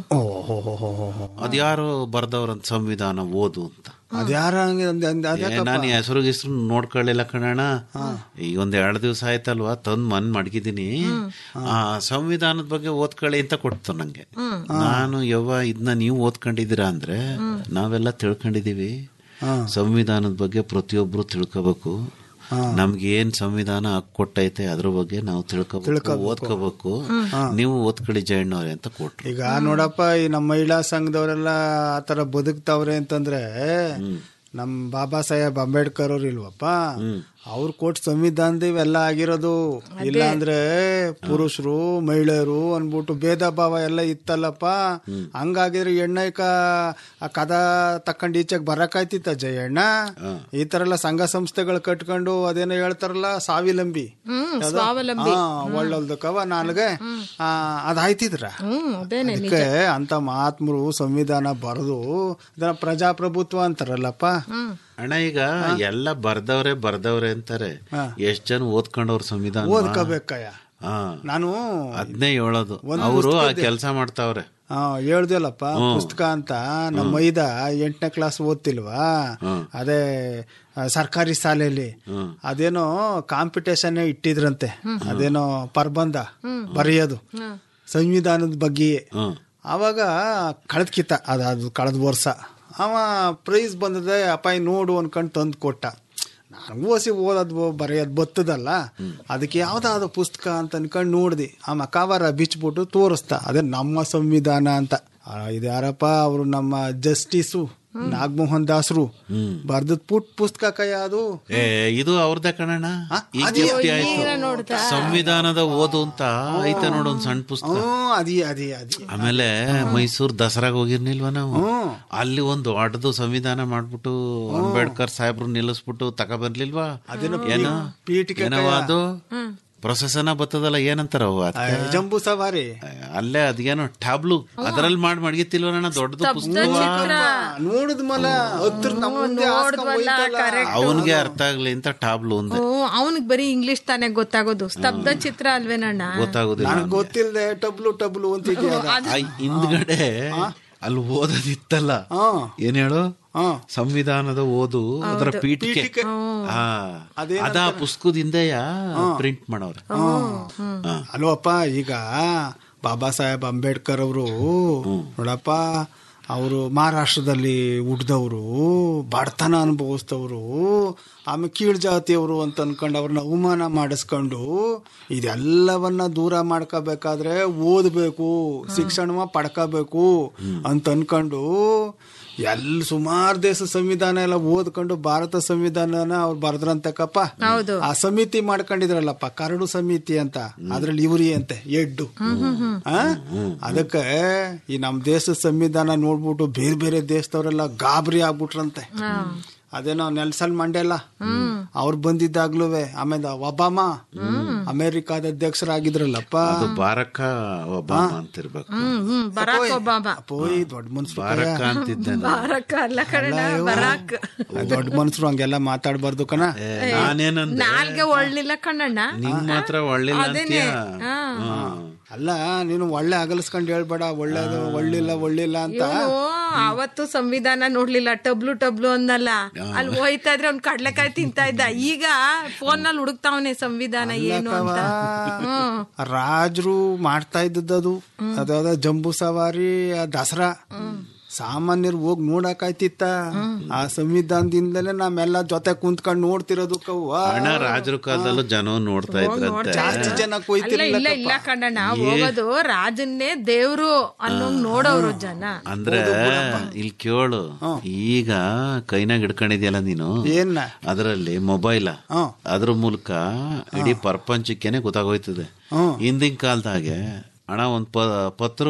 ಅದ್ಯಾರೋ ಬರ್ದವ್ರಂತ ಸಂವಿಧಾನ ಓದು ಅಂತ ಅದ್ಯಾರ ಹಂಗೆ ಅಂದ್- ಅಂದ್- ಏ, ಅದ್ಯಾಕಪ್ಪ? ನಾನು ಹೆಸರು ಗಿಸ್ರು ನೋಡ್ಕೊಳ್ಳಿಲ್ಲ ಕಣಣ್ಣ ಈಗ ಒಂದ್ ಎರಡು ದಿವಸ ಆಯ್ತಲ್ವಾ ತಂದ್ ಮನ್ ಮಡಗಿದೀನಿ ಆ ಸಂವಿಧಾನದ ಬಗ್ಗೆ ಓದ್ಕೊಳ್ಳಿ ಅಂತ ಕೊಡ್ತು ನಂಗೆ ನಾನು ಯವ್ವ ಇದನ್ನ ನೀವು ಓದ್ಕೊಂಡಿದ್ದೀರಾ ಅಂದ್ರೆ ನಾವೆಲ್ಲ ತಿಳ್ಕೊಂಡಿದೀವಿ ಸಂವಿಧಾನದ ಬಗ್ಗೆ ಪ್ರತಿಯೊಬ್ರು ತಿಳ್ಕೋಬೇಕು ನಮ್ಗೆ ಏನ್ ಸಂವಿಧಾನ ಹಕ್ಕು ಕೊಟ್ಟೈತೆ ಅದ್ರ ಬಗ್ಗೆ ನಾವು ತಿಳ್ಕೋಬೇಕು ಓದ್ಕೋಬೇಕು ನೀವು ಓದ್ಕೊಳ್ಳಿ ಜಯಣ್ಣವ್ರೆ ಅಂತ ಕೊಟ್ರು ಈಗ ನೋಡಪ್ಪ ಈ ನಮ್ಮ ಮಹಿಳಾ ಸಂಘದವರೆಲ್ಲ ಆತರ ಬದುಕ್ತಾವ್ರೆ ಅಂತಂದ್ರೆ ನಮ್ ಬಾಬಾ ಸಾಹೇಬ್ ಅಂಬೇಡ್ಕರ್ ಅವ್ರು ಇಲ್ವಪ್ಪ ಅವ್ರು ಕೊಟ್ಟು ಸಂವಿಧಾನದ ಇವೆಲ್ಲ ಆಗಿರೋದು ಇಲ್ಲ ಅಂದ್ರೆ ಪುರುಷರು ಮಹಿಳೆಯರು ಅನ್ಬಿಟ್ಟು ಭೇದ ಭಾವ ಎಲ್ಲ ಇತ್ತಲ್ಲಪ್ಪ ಹಂಗಾಗಿದ್ರೆ ಎಣ್ಣೈಕ ಆ ಕದ ತಕೊಂಡ್ ಈಚೆಗೆ ಬರಕಾಯ್ತಿತ್ತ ಜಯಣ್ಣ ಈ ತರ ಎಲ್ಲ ಸಂಘ ಸಂಸ್ಥೆಗಳು ಕಟ್ಕೊಂಡು ಅದೇನೋ ಹೇಳ್ತಾರಲ್ಲ ಸಾವಿಲಂಬಿ ಹ್ಮ್, ಯಾವ್ದೋ? ಸ್ವಾವಲಂಬಿ. ಹಾ, ಒಳ್ಳೊಳ್ದಕ್ಕವ ನಾಲ್ಗೆ ಆ, ಅದಾಯ್ತಿದ್ರ ಹ್ಮ್ ಅದೇನೆ ನಿಜ ಅದಕ್ಕೆ ಅಂತ ಮಹಾತ್ಮರು ಸಂವಿಧಾನ ಬರೆದು ಇದನ್ನ ಪ್ರಜಾಪ್ರಭುತ್ವ ಅಂತಾರಲ್ಲಪ್ಪ ಅಣ್ಣ ಈಗ ಎಲ್ಲ ಬರ್ದವ್ರೆ ಬರ್ದವ್ರೆ ಅಂತಾರೆ ಎಷ್ಟ್ ಜನ ಓದ್ಕೊಂಡವ್ರ ಸಂವಿಧಾನ ಓದ್ಕೋಬೇಕಯ್ಯ ಹಾ ನಾನು ಅದ್ನೇ ಹೇಳೋದು ಒಂದ್ ಅವರು ಆ ಪುಸ್ತಕದ್ದೇ- ಕೆಲಸ ಮಾಡ್ತಾವ್ರೆ ಆ, ಹೇಳ್ದಲ್ಲಪ್ಪ ಹ್ಮ್. ಪುಸ್ತಕ ಅಂತ ನಮ್ಮ ಮೈದ ಎಂಟನೇ ಕ್ಲಾಸ್ ಓದ್ತಿಲ್ವಾ ಅದೇ ಆ, ಸರ್ಕಾರಿ ಶಾಲೆಯಲ್ಲಿ ಅದೇನೋ ಕಾಂಪಿಟೇಷನ್ ಇಟ್ಟಿದ್ರಂತೆ ಅದೇನೋ ಪ್ರಬಂಧ ಬರೆಯೋದು ಸಂವಿಧಾನದ ಬಗ್ಗೆ ಆವಾಗ ಕಳೆದ್ ಕಿತ್ತ ಅದ ಅದು ಕಳೆದ ವರ್ಷ ಅವ ಪ್ರೈಸ್ ಬಂದದೆ ಅಪ್ಪಾಯಿ ನೋಡು ಅನ್ಕೊಂಡು ತಂದು ಕೊಟ್ಟ ನಾನು ಓಸಿ ಓದೋದು ಬರೆಯೋದು ಬತ್ತದಲ್ಲ ಅದಕ್ಕೆ ಯಾವ್ದಾದ್ರು ಪುಸ್ತಕ ಅಂತ ಅನ್ಕೊಂಡು ನೋಡ್ದಿ ಆಮ ಕವರ ಬಿಚ್ಬಿಟ್ಟು ತೋರಿಸ್ತಾ ಅದೇ ನಮ್ಮ ಸಂವಿಧಾನ ಅಂತ ಆ, ಇದು ಯಾರಪ್ಪ ಅವರು ನಮ್ಮ ಜಸ್ಟಿಸು ನಾಗಮೋಹನ್ ದಾಸರು ಬರ್ದದ್ ಪುಟ್ ಪುಸ್ತಕ ಕೈ ಅದು ಏ ಇದು ಅವ್ರದ್ದೇ ಕಣಣ್ಣ ಈಗ ಅದೇ- ಜಪ್ತಿ ಈಗ ಆಯ್ತು ನೋಡ್ತಾ? ಸಂವಿಧಾನದ ಓದು ಅಂತ ಐತೆ ನೋಡು ಒಂದ್ ಸಣ್ಣ ಪುಸ್ತಕ ಹ್ಮ್ ಅದೇ ಅದೇ ಅದೇ ಆಮೇಲೆ ಮೈಸೂರ್ ದಸರಾಗ ಹೋಗಿರ್ನಿಲ್ವಾ ನಾವು ಅಲ್ಲಿ ಒಂದು ದೊಡ್ಡದು ಸಂವಿಧಾನ ಮಾಡ್ಬಿಟ್ಟು ಅಂಬೇಡ್ಕರ್ ಸಾಹೇಬ್ರು ನಿಲ್ಲಿಸ್ಬಿಟ್ಟು ತಕ ಬರ್ಲಿಲ್ವಾ ಅದೇನೋ ಏನೋ ಪೀಠಿಕೆ ಏನೋ ಕೈಯ- ಅದು ಪ್ರೊಸೆಸನ ಬರ್ತದಲ್ಲ ಏನಂತಾರ ಅವು ಅದ್ಕೆ? ಜಂಬೂ ಸವಾರಿ ಅಲ್ಲೇ ಅದೇನೋ ಟ್ಯಾಬ್ಲು ಅದ್ರಲ್ಲಿ ಮಾಡಿ ಮಡಗಿತ್ತಿಲ್ವಣ್ಣ ದೊಡ್ಡದು ಪುಸ್ತಕ ನೋಡಿದ್ ಮಲ ಹತ್ರ ನಮ್ಮ ಮುಂದೆ ಹಾಸ್ಕೊಂಡ್ ಹೋಯ್ತಲ್ಲ. ಅವನ್ಗೆ ಅರ್ಥ ಆಗ್ಲಿ ಅಂತ ಟ್ಯಾಬ್ಲು ಒಂದೇ ಓ ಅವನಿಗೆ ಬರೀ ಇಂಗ್ಲಿಷ್ ತಾನೇ ಗೊತ್ತಾಗೋದು ಸ್ತಬ್ಧ ಚಿತ್ರ ಅಲ್ವೇನಣ್ಣ ಗೊತ್ತಾಗುದಿಲ್ಲ ನನಗ್ ಗೊತ್ತಿಲ್ದೆ ಟಬ್ಲು ಟಬ್ಲು ಅಂತ ಇದೆಯಾ ಅದು? ಆ ಹಿಂದ್ಗಡೆ ಅಲ್ಲಿ ಓದೋದಿತ್ತಲ್ಲ ಏನ್ ಹೇಳು ಸಂವಿಧಾನದ ಓದು ಅದರ ಪೀಠಿಕೆ ಪೀಠಿಕೆ. ಆ, ಅದ ಆ ಪುಸ್ತಕದಿಂದೆಯ ಪ್ರಿಂಟ್ ಮಾಡವ್ರೆ ಅಲ್ವಪ್ಪ ಈಗ ಬಾಬಾ ಸಾಹೇಬ್ ಅಂಬೇಡ್ಕರ್ ಅವರು ನೋಡಪ್ಪ ಅವರು ಮಹಾರಾಷ್ಟ್ರದಲ್ಲಿ ಹುಟ್ಟಿದವರು ಬಡತನ ಅನುಭವಿಸಿದವರು ಆಮೇಲೆ ಕೀಳ್ ಜಾತಿಯವರು ಅಂತ ಅನ್ಕೊಂಡು ಅವ್ರನ್ನ ಅವಮಾನ ಮಾಡಿಸ್ಕೊಂಡು ಇದೆಲ್ಲವನ್ನ ದೂರ ಮಾಡ್ಕೋಬೇಕಾದ್ರೆ ಓದಬೇಕು ಶಿಕ್ಷಣ ಪಡ್ಕೋಬೇಕು ಅಂತ ಅನ್ಕೊಂಡು ಎಲ್ಲಿ ಸುಮಾರು ದೇಶ ಸಂವಿಧಾನ ಎಲ್ಲ ಓದ್ಕೊಂಡು ಭಾರತ ಸಂವಿಧಾನನ ಅವ್ರು ಬರ್ದ್ರಂತಕ್ಕಪ್ಪ ಹೌದು. ಆ ಸಮಿತಿ ಮಾಡ್ಕೊಂಡಿದ್ರಲ್ಲಪ್ಪ ಕರಡು ಸಮಿತಿ ಅಂತ ಅದ್ರಲ್ಲಿ ಇವ್ರಿ ಅಂತೆ ಎಡ್ಡು ಆ? ಅದಕ್ಕೆ ಈ ನಮ್ ದೇಶದ ಸಂವಿಧಾನ ನೋಡ್ಬಿಟ್ಟು ಬೇರೆ ಬೇರೆ ದೇಶದವರೆಲ್ಲ ಗಾಬರಿ ಆಗ್ಬಿಟ್ರಂತೆ ಅದೇನೋ ನೆಲ್ಸನ್ ಮಂಡೇಲ ಅವ್ರು ಬಂದಿದ್ದಾಗ್ಲೂ ಆಮೇಲೆ ಒಬಾಮಾ ಅಮೆರಿಕಾದ ಅಧ್ಯಕ್ಷರಾಗಿದ್ರಲ್ಲಪ್ಪ ಅದು ಬಾರಕ್ಕ ಒಬ್ಬ ಅಂತಿರ್ಬೇಕು ಹ್ಮ್ ಹ್ಮ್ ಬರಾಕ್ ಒಬ್ಬಾಮ ಪೋಯ್ ದೊಡ್ಡ ಮನ್ಸರು ಬಾರಕ್ಕ ಅಂತಿದ್ದೆ ನಾನು. ಬರಾಕ್ ಅಲ್ಲ ಕಣ ಬರಾಕ್ ದೊಡ್ಡ ಮನ್ಸರು ಹಂಗೆಲ್ಲ ಮಾತಾಡ್ಬಾರ್ದು ಕಣ ನಾನೇನಂದೆ ನಾಲ್ಗೆ ಒಳ್ಳಿಲ್ಲ ಕಣ್ಣಣ್ಣ ನಿಂಗ್ ಮಾತ್ರ ಒಳ್ಳಿಲ್ಲ ಅದೇನೆ ಅಂತೀಯ ಹಾ. ಹ್ಮ್. ಅಲ್ಲ ನೀನು ಒಳ್ಳೆ ಅಗಲಿಸ್ಕೊಂಡು ಹೇಳ್ಬೇಡ ಒಳ್ಳೇದು ಒಳ್ಳಿಲ್ಲ ಒಳ್ಳಿಲ್ಲ ಅಂತ ಇವನು ಅವತ್ತು ಸಂವಿಧಾನ ನೋಡ್ಲಿಲ್ಲ ಟಬ್ಲು ಟಬ್ಲು ಅನ್ನಲ್ಲ ಅಲ್ಲಿ ಹೋಯ್ತಾ ಇದ್ರೆ ಅವ್ನ್ ಕಡ್ಲೆಕಾಯಿ ತಿಂತಾ ಇದ್ದ ಈಗ ಫೋನ್ ನಲ್ಲಿ ಹುಡುಕ್ತಾವನೆ ಸಂವಿಧಾನ ಏನು ಅಂತ ಹ್ಮ್ ರಾಜರು ಮಾಡ್ತಾ ಇದ್ದದ್ದು ಅದಾದ ಜಂಬೂ ಸವಾರಿ ಆ ದಸರಾ ಸಾಮಾನ್ಯರು ಹೋಗಿ ನೋಡಕಾಯ್ತಿತ್ತ ಆ ಸಂವಿಧಾನದಿಂದಲೇ ನಾವೆಲ್ಲ ಜೊತೆ ಕುಂತ್ಕೊಂಡು ನೋಡ್ತಿರೋದು ಕವ್ವ ಅಣ್ಣ ರಾಜರ ಕಾಲದಲ್ಲೂ ಜನ ನೋಡ್ತಾ ಇದ್ರಂತೆ ಜಾಸ್ತಿ ಜನ ಅಲ್ಲ ಕೊಯ್ತಿರ್ಲಿಲ್ಲ ಇಲ್ಲ ಇಲ್ಲ ಕಣ್ಣಣ್ಣ ಹೋಗೋದು ರಾಜನ್ನೇ ದೇವ್ರು ಅನ್ನೋಂಗ್ ನೋಡೋರು ಜನ ಅಂದ್ರೆ ಇಲ್ಲಿ ಕೇಳು ಈಗ ಕೈನಾಗ ಹಿಡ್ಕೊಂಡಿದ್ಯಲ್ಲ ನೀನು ಏನ್ನ ಅದರಲ್ಲಿ ಮೊಬೈಲ್ ಅದ್ರ ಮೂಲಕ ಇಡೀ ಪ್ರಪಂಚಕ್ಕೇನೆ ಗೊತ್ತಾಗೋಯ್ತದೆ ಹಿಂದಿನ ಕಾಲದಾಗೆ ಹಣ ಒಂದ್ ಪ ಪತ್ರವ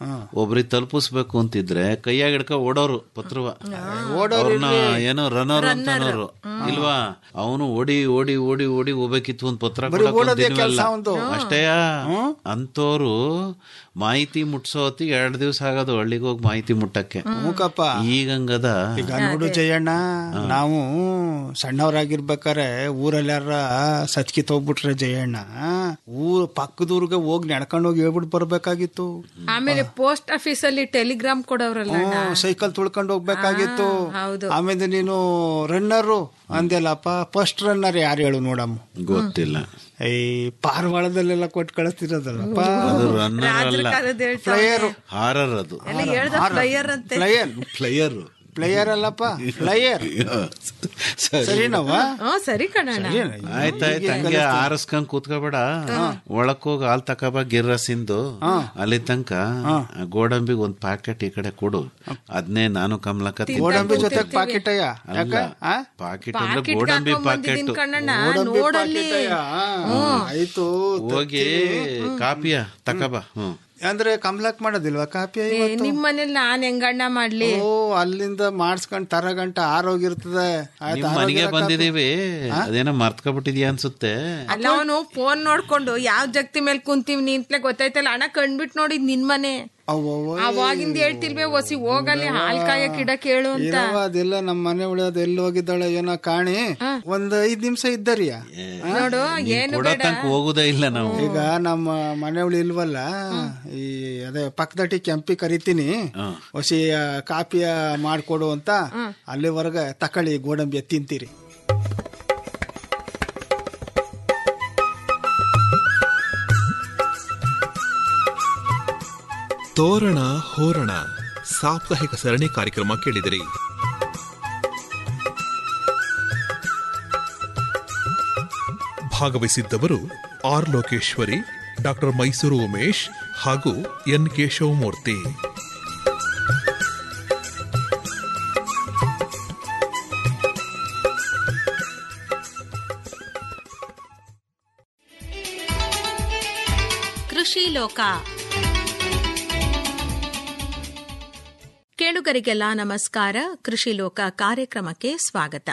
ಒಬ್ರಿಗೆ ತಲುಪಿಸ್ಬೇಕು ಅಂತಿದ್ರೆ ಕೈಯಾಗ ಹಿಡ್ಕ ಓಡೋರು ಪತ್ರವ ಅವ್ರನ್ನ ಏನೋ ರನ್ನರ್ ಅಂತ ಅನ್ನೋರು ಇಲ್ವಾ ಅವನು ಓಡಿ ಓಡಿ ಓಡಿ ಓಡಿ ಹೋಗ್ಬೇಕಿತ್ತು ಒಂದ್ ಪತ್ರ ಬರೀ ಕೊಡಕ್ಕೆ ಒಂದ್ ಓಡೋದೇ ದಿನವೆಲ್ಲ. ಕೆಲ್ಸ ಅವ್ನ್ದು. ಅಷ್ಟೇಯ ಅಂತೋರು ಮಾಹಿತಿ ಮುಟ್ಸೋ ಹೊತ್ತಿಗೆ ಎರಡ್ ದಿವ್ಸ ಆಗೋದು ಹಳ್ಳಿಗೆ ಹೋಗಿ ಮಾಹಿತಿ ಮುಟ್ಟಕ್ಕೆ ಮೂಕಪ್ಪ ಈಗಂಗದ ಈಗ ನೋಡು ಜಯಣ್ಣ ನಾವು ಸಣ್ಣವರಾಗಿರ್ಬೇಕಾರೆ ಊರಲ್ಲಾರ ಸತ್ಕಿ ಹೋಗ್ಬಿಟ್ರೆ ಜಯಣ್ಣ ಊರ್ ಪಕ್ಕದೂರ್ಗೆ ಹೋಗಿ ನಡ್ಕೊಂಡು ಹೋಗಿ ಹೇಳ್ಬಿಟ್ಟು ಬರ್ಬೇಕಾಗಿತ್ತು ಆಮೇಲೆ ಪೋಸ್ಟ್ ಆಫೀಸ್ ಅಲ್ಲಿ ಟೆಲಿಗ್ರಾಮ್ ಕೊಡೋರಲ್ಲ ಅಣ್ಣ. ಹ್ಮ್, ಸೈಕಲ್ ತುಳ್ಕೊಂಡು ಹೋಗ್ಬೇಕಾಗಿತ್ತು ಹಾ, ಹೌದು. ಆಮೇಲೆ ನೀನು ರನ್ನರು ಅಂದೆಲ್ಲಪ್ಪ ಫಸ್ಟ್ ರನ್ನರ್ ಯಾರು ಹೇಳು ನೋಡಮ್ಮ ಗೊತ್ತಿಲ್ಲ ಈ ಪಾರವಾಳದಲ್ಲೆಲ್ಲ ಕೊಟ್ಟು ಕಳಿಸ್ತಿರೋದಲ್ಲಪ್ಪ ಅದು ರನ್ನರ್ ಅಲ್ಲ ಕಾಲದ್ ಹೇಳ್ತಾವ್ನೆ. ಪ್ಲೇಯರು ಹಾರರ್ ಅದು ಎಲ್ಲ ಹೇಳ್ದ ಫ್ಲೈಯರ್ ಅಂತೆ ಪ್ಲೇಯರ್ ಪ್ಲೇಯರ್ ಪ್ಲೇಯರ್ ಅಲ್ಲಪ್ಪ ಪ್ಲೇಯರ್ ಸರಿನವ ಹ್ಮ್ ಸರಿ ಕಣಣ್ಣ ಆಯ್ತಾಯ್ತು ಹಂಗೆ ಆರಸ್ಕೊಂಡ್ ಕೂತ್ಕೋಬೇಡ ಒಳಕ್ ಹೋಗಿ ಹಾಲ್ ತಕಬ ಗಿರ್ರಸಿಂದು ಅಲ್ಲಿ ತನಕ ಗೋಡಂಬಿಗೆ ಒಂದ್ ಪ್ಯಾಕೆಟ್ ಈ ಕಡೆ ಕೊಡು ಅದ್ನೇ ನಾನು ಕಮಲಕ್ಕ ಗೋಡಂಬಿ ಜೊತೆ ಪಾಕೆಟ್ ಅಯ್ಯ ಯಾಕ ಆ? ಪಾಕೆಟ್ ಅಂದ್ರೆ ಗೋಡಂಬಿ ಪ್ಯಾಕೆಟ್ ಕಣ್ಣಣ್ಣ ಗೋಡಂಬಿ ನೋಡಲ್ಲಿ ಪಾಕೆಟ್ ಅಯ್ಯ. ಆಯ್ತು ಹೋಗಿ ಕಾಪಿಯ ತಕಬ ಹ್ಮ್ ಅಂದ್ರೆ ಕಮಲಕ್ ಮಾಡೋದಿಲ್ವಾ ಕಾಪಿ ಏ, ನಿಮ್ ಮನೇಲಿ ನಾನ್ ಹೆಂಗಣ್ಣ ಮಾಡ್ಲಿ ಓ ಅಲ್ಲಿಂದ ಮಾಡಿಸ್ಕೊಂಡ್ ತರ ಗಂಟ ಆರೋಗಿರ್ತದೆ ಆಯ್ತು, ನಿಮ್ ಮನೆಗೆ ಆರೋಗ್ಯ ಬಂದಿದೀವಿ ಅದೇನೋ ಮರ್ತ್ಕೊಬಿಟ್ಟಿದ್ಯಾ ಅನ್ಸುತ್ತೆ ಅಲ್ಲ ಅವನು ಫೋನ್ ನೋಡ್ಕೊಂಡು ಯಾವ ಜಗ್ತಿ ಮೇಲೆ ಕುಂತೀವಿ ನಿಂತ್ಲೆ ಗೊತ್ತಾಯ್ತಲ್ಲ ಅಣ್ಣ ಕಂಡ್ಬಿಟ್ ನೋಡಿದ್ ನಿನ್ ಮನೆ ಅವ್ವವ್ವ. ಅವಾಗಿಂದ ಹೇಳ್ತಿಲ್ವೇ ಒಸಿ ಹೋಗಲ್ಲಿ ಹಾಲ್ ಕಾಯಕ್ ಇಡಕ್ ಹೇಳು ಅಂತ ಇರವ ಅದೆಲ್ಲ ನಮ್ಮ ಮನೆ ಉಳಿಯೋದು ಎಲ್ಲಿ ಹೋಗಿದ್ದಾಳೆ ಏನೋ ಕಾಣಿ ಒಂದ್ ಐದ್ ನಿಮಿಷ ಇದ್ದರಿಯ ನೋಡು ಏನು ಕೊಡೋ ಬೇಡ ತನಕ ಹೋಗುದೇ ಇಲ್ಲ ನಾವು ಈಗ ನಮ್ಮ ಮನೆ ಉಳಿ ಇಲ್ವಲ್ಲ ಈ ಅದೇ ಪಕ್ಕದಟ್ಟಿ ಕೆಂಪಿ ಕರಿತೀನಿ ಹೊಸಿ ಆ, ಕಾಪಿಯ ಮಾಡ್ಕೊಡು ಅಂತ ಅಲ್ಲಿವರೆಗೆ ತಕೊಳ್ಳಿ ಗೋಡಂಬಿ ತಿಂತೀರಿ ತೋರಣ ಹೋರಣ ಸಾಪ್ತಾಹಿಕ ಸರಣಿ ಕಾರ್ಯಕ್ರಮ ಕೇಳಿದಿರಿ ಭಾಗವಹಿಸಿದ್ದವರು ಆರ್ ಲೋಕೇಶ್ವರಿ ಡಾಕ್ಟರ್ ಮೈಸೂರು ಉಮೇಶ್ ಹಾಗೂ ಎನ್ ಕೇಶವಮೂರ್ತಿ ಕೃಷಿ ಲೋಕ ಕೇಳುಗರಿಗೆಲ್ಲ ನಮಸ್ಕಾರ ಕೃಷಿ ಲೋಕ ಕಾರ್ಯಕ್ರಮಕ್ಕೆ ಸ್ವಾಗತ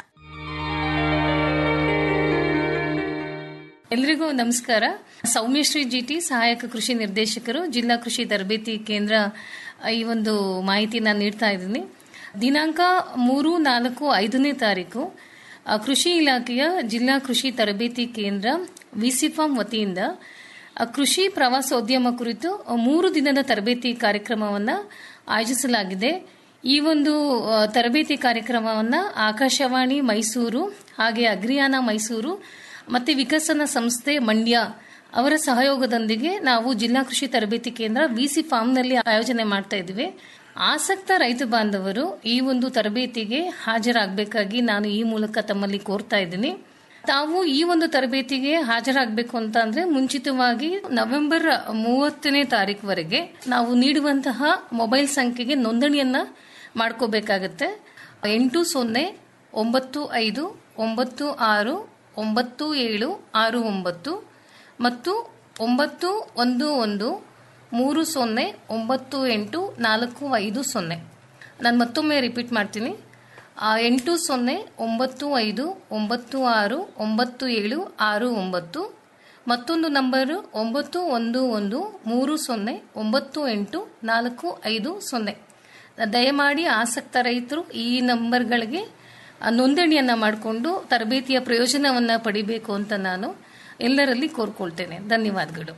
ಎಲ್ರಿಗೂ ನಮಸ್ಕಾರ ಸೌಮ್ಯಶ್ರೀ ಜಿಟಿ ಸಹಾಯಕ ಕೃಷಿ ನಿರ್ದೇಶಕರು ಜಿಲ್ಲಾ ಕೃಷಿ ತರಬೇತಿ ಕೇಂದ್ರ ಈ ಒಂದು ಮಾಹಿತಿನ ನೀಡ್ತಾ ಇದ್ದೀನಿ ದಿನಾಂಕ ಮೂರು ನಾಲ್ಕು ಐದನೇ ತಾರೀಕು ಆ, ಕೃಷಿ ಇಲಾಖೆಯ ಜಿಲ್ಲಾ ಕೃಷಿ ತರಬೇತಿ ಕೇಂದ್ರ ವಿಸಿಫಾರ್ಮ್ ವತಿಯಿಂದ ಆ, ಕೃಷಿ ಪ್ರವಾಸೋದ್ಯಮ ಕುರಿತು ಮೂರು ದಿನದ ತರಬೇತಿ ಕಾರ್ಯಕ್ರಮವನ್ನು ಆಯೋಜಿಸಲಾಗಿದೆ ಈ ಒಂದು ಆ, ತರಬೇತಿ ಕಾರ್ಯಕ್ರಮವನ್ನು ಆಕಾಶವಾಣಿ ಮೈಸೂರು ಹಾಗೆ ಅಗ್ರಿಯಾನ ಮೈಸೂರು ಮತ್ತು ವಿಕಸನ ಸಂಸ್ಥೆ ಮಂಡ್ಯ ಅವರ ಸಹಯೋಗದೊಂದಿಗೆ ನಾವು ಜಿಲ್ಲಾ ಕೃಷಿ ತರಬೇತಿ ಕೇಂದ್ರ ವಿಸಿ ಫಾರ್ಮ್ನಲ್ಲಿ ಆಯೋಜನೆ ಮಾಡ್ತಾ ಇದ್ವಿ ಆಸಕ್ತ ರೈತ ಬಾಂಧವರು ಈ ಒಂದು ತರಬೇತಿಗೆ ಹಾಜರಾಗಬೇಕಾಗಿ ನಾನು ಈ ಮೂಲಕ ತಮ್ಮಲ್ಲಿ ಕೋರ್ತಾ ಇದ್ದೀನಿ ತಾವು ಈ ಒಂದು ತರಬೇತಿಗೆ ಹಾಜರಾಗಬೇಕು ಅಂತ ಅಂದ್ರೆ ಮುಂಚಿತವಾಗಿ ನವೆಂಬರ್ ಮೂವತ್ತನೇ ತಾರೀಕುವರೆಗೆ ನಾವು ನೀಡುವಂತಹ ಮೊಬೈಲ್ ಸಂಖ್ಯೆಗೆ ನೋಂದಣಿಯನ್ನ ಮಾಡ್ಕೋಬೇಕಾಗತ್ತೆ ಎಂಟು ಸೊನ್ನೆ ಒಂಬತ್ತು ಐದು ಒಂಬತ್ತು ಆರು ಒಂಬತ್ತು ಏಳು ಆರು ಒಂಬತ್ತು ಮತ್ತು ಒಂಬತ್ತು ಒಂದು ಒಂದು ಮೂರು ಸೊನ್ನೆ ಒಂಬತ್ತು ಎಂಟು ನಾಲ್ಕು ಐದು ಸೊನ್ನೆ ನಾನು ಮತ್ತೊಮ್ಮೆ ರಿಪೀಟ್ ಮಾಡ್ತೀನಿ ಆ, ಎಂಟು ಸೊನ್ನೆ ಒಂಬತ್ತು ಐದು ಒಂಬತ್ತು ಆರು ಒಂಬತ್ತು ಏಳು ಆರು ಒಂಬತ್ತು ಮತ್ತೊಂದು ನಂಬರು ಒಂಬತ್ತು ಒಂದು ಒಂದು ಮೂರು ಸೊನ್ನೆ ಒಂಬತ್ತು ಎಂಟು ನಾಲ್ಕು ಐದು ಸೊನ್ನೆ ದಯಮಾಡಿ ಆಸಕ್ತ ರೈತರು ಈ ನಂಬರ್ಗಳಿಗೆ ಆ, ನೋಂದಣಿಯನ್ನ ಮಾಡಿಕೊಂಡು ತರಬೇತಿಯ ಪ್ರಯೋಜನವನ್ನ ಪಡಿಬೇಕು ಅಂತ ನಾನು ಎಲ್ಲರಲ್ಲಿ ಕೋರ್ಕೊಳ್ತೇನೆ ಧನ್ಯವಾದಗಳು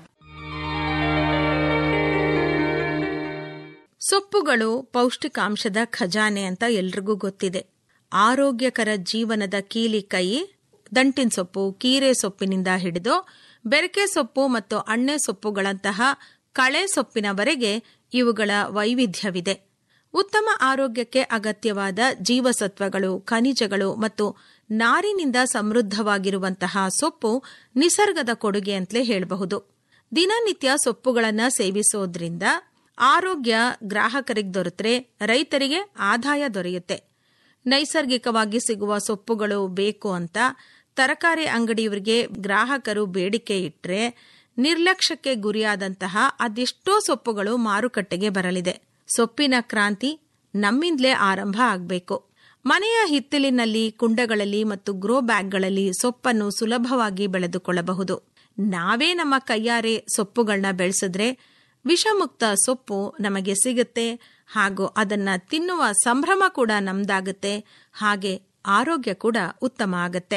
ಸೊಪ್ಪುಗಳು ಪೌಷ್ಟಿಕಾಂಶದ ಖಜಾನೆ ಅಂತ ಎಲ್ರಿಗೂ ಗೊತ್ತಿದೆ ಆರೋಗ್ಯಕರ ಜೀವನದ ಕೀಲಿ ಕೈ ದಂಟಿನ ಸೊಪ್ಪು ಕೀರೆ ಸೊಪ್ಪಿನಿಂದ ಹಿಡಿದು ಬೆರಕೆ ಸೊಪ್ಪು ಮತ್ತು ಅಣ್ಣೆ ಸೊಪ್ಪುಗಳಂತಹ ಕಳೆ ಸೊಪ್ಪಿನವರೆಗೆ ಇವುಗಳ ವೈವಿಧ್ಯವಿದೆ ಉತ್ತಮ ಆರೋಗ್ಯಕ್ಕೆ ಅಗತ್ಯವಾದ ಜೀವಸತ್ವಗಳು ಖನಿಜಗಳು ಮತ್ತು ನಾರಿನಿಂದ ಸಮೃದ್ಧವಾಗಿರುವಂತಹ ಸೊಪ್ಪು ನಿಸರ್ಗದ ಕೊಡುಗೆ ಅಂತಲೇ ಹೇಳಬಹುದು ದಿನನಿತ್ಯ ಸೊಪ್ಪುಗಳನ್ನು ಸೇವಿಸೋದ್ರಿಂದ ಆರೋಗ್ಯ ಗ್ರಾಹಕರಿಗೆ ದೊರೆತರೆ ರೈತರಿಗೆ ಆದಾಯ ದೊರೆಯುತ್ತೆ ನೈಸರ್ಗಿಕವಾಗಿ ಸಿಗುವ ಸೊಪ್ಪುಗಳು ಬೇಕು ಅಂತ ತರಕಾರಿ ಅಂಗಡಿಯವರಿಗೆ ಗ್ರಾಹಕರು ಬೇಡಿಕೆ ಇಟ್ರೆ ನಿರ್ಲಕ್ಷ್ಯಕ್ಕೆ ಗುರಿಯಾದಂತಹ ಅದೆಷ್ಟೋ ಸೊಪ್ಪುಗಳು ಮಾರುಕಟ್ಟೆಗೆ ಬರಲಿದೆ ಸೊಪ್ಪಿನ ಕ್ರಾಂತಿ ನಮ್ಮಿಂದಲೇ ಆರಂಭ ಆಗಬೇಕು ಮನೆಯ ಹಿತ್ತಲಿನಲ್ಲಿ ಕುಂಡಗಳಲ್ಲಿ ಮತ್ತು ಗ್ರೋ ಬ್ಯಾಗ್ಗಳಲ್ಲಿ ಸೊಪ್ಪನ್ನು ಸುಲಭವಾಗಿ ಬೆಳೆದುಕೊಳ್ಳಬಹುದು ನಾವೇ ನಮ್ಮ ಕೈಯಾರೆ ಸೊಪ್ಪುಗಳನ್ನ ಬೆಳೆಸಿದ್ರೆ ವಿಷಮುಕ್ತ ಸೊಪ್ಪು ನಮಗೆ ಸಿಗುತ್ತೆ ಹಾಗೂ ಅದನ್ನ ತಿನ್ನುವ ಸಂಭ್ರಮ ಕೂಡ ನಮ್ದಾಗುತ್ತೆ ಹಾಗೆ ಆರೋಗ್ಯ ಕೂಡ ಉತ್ತಮ ಆಗತ್ತೆ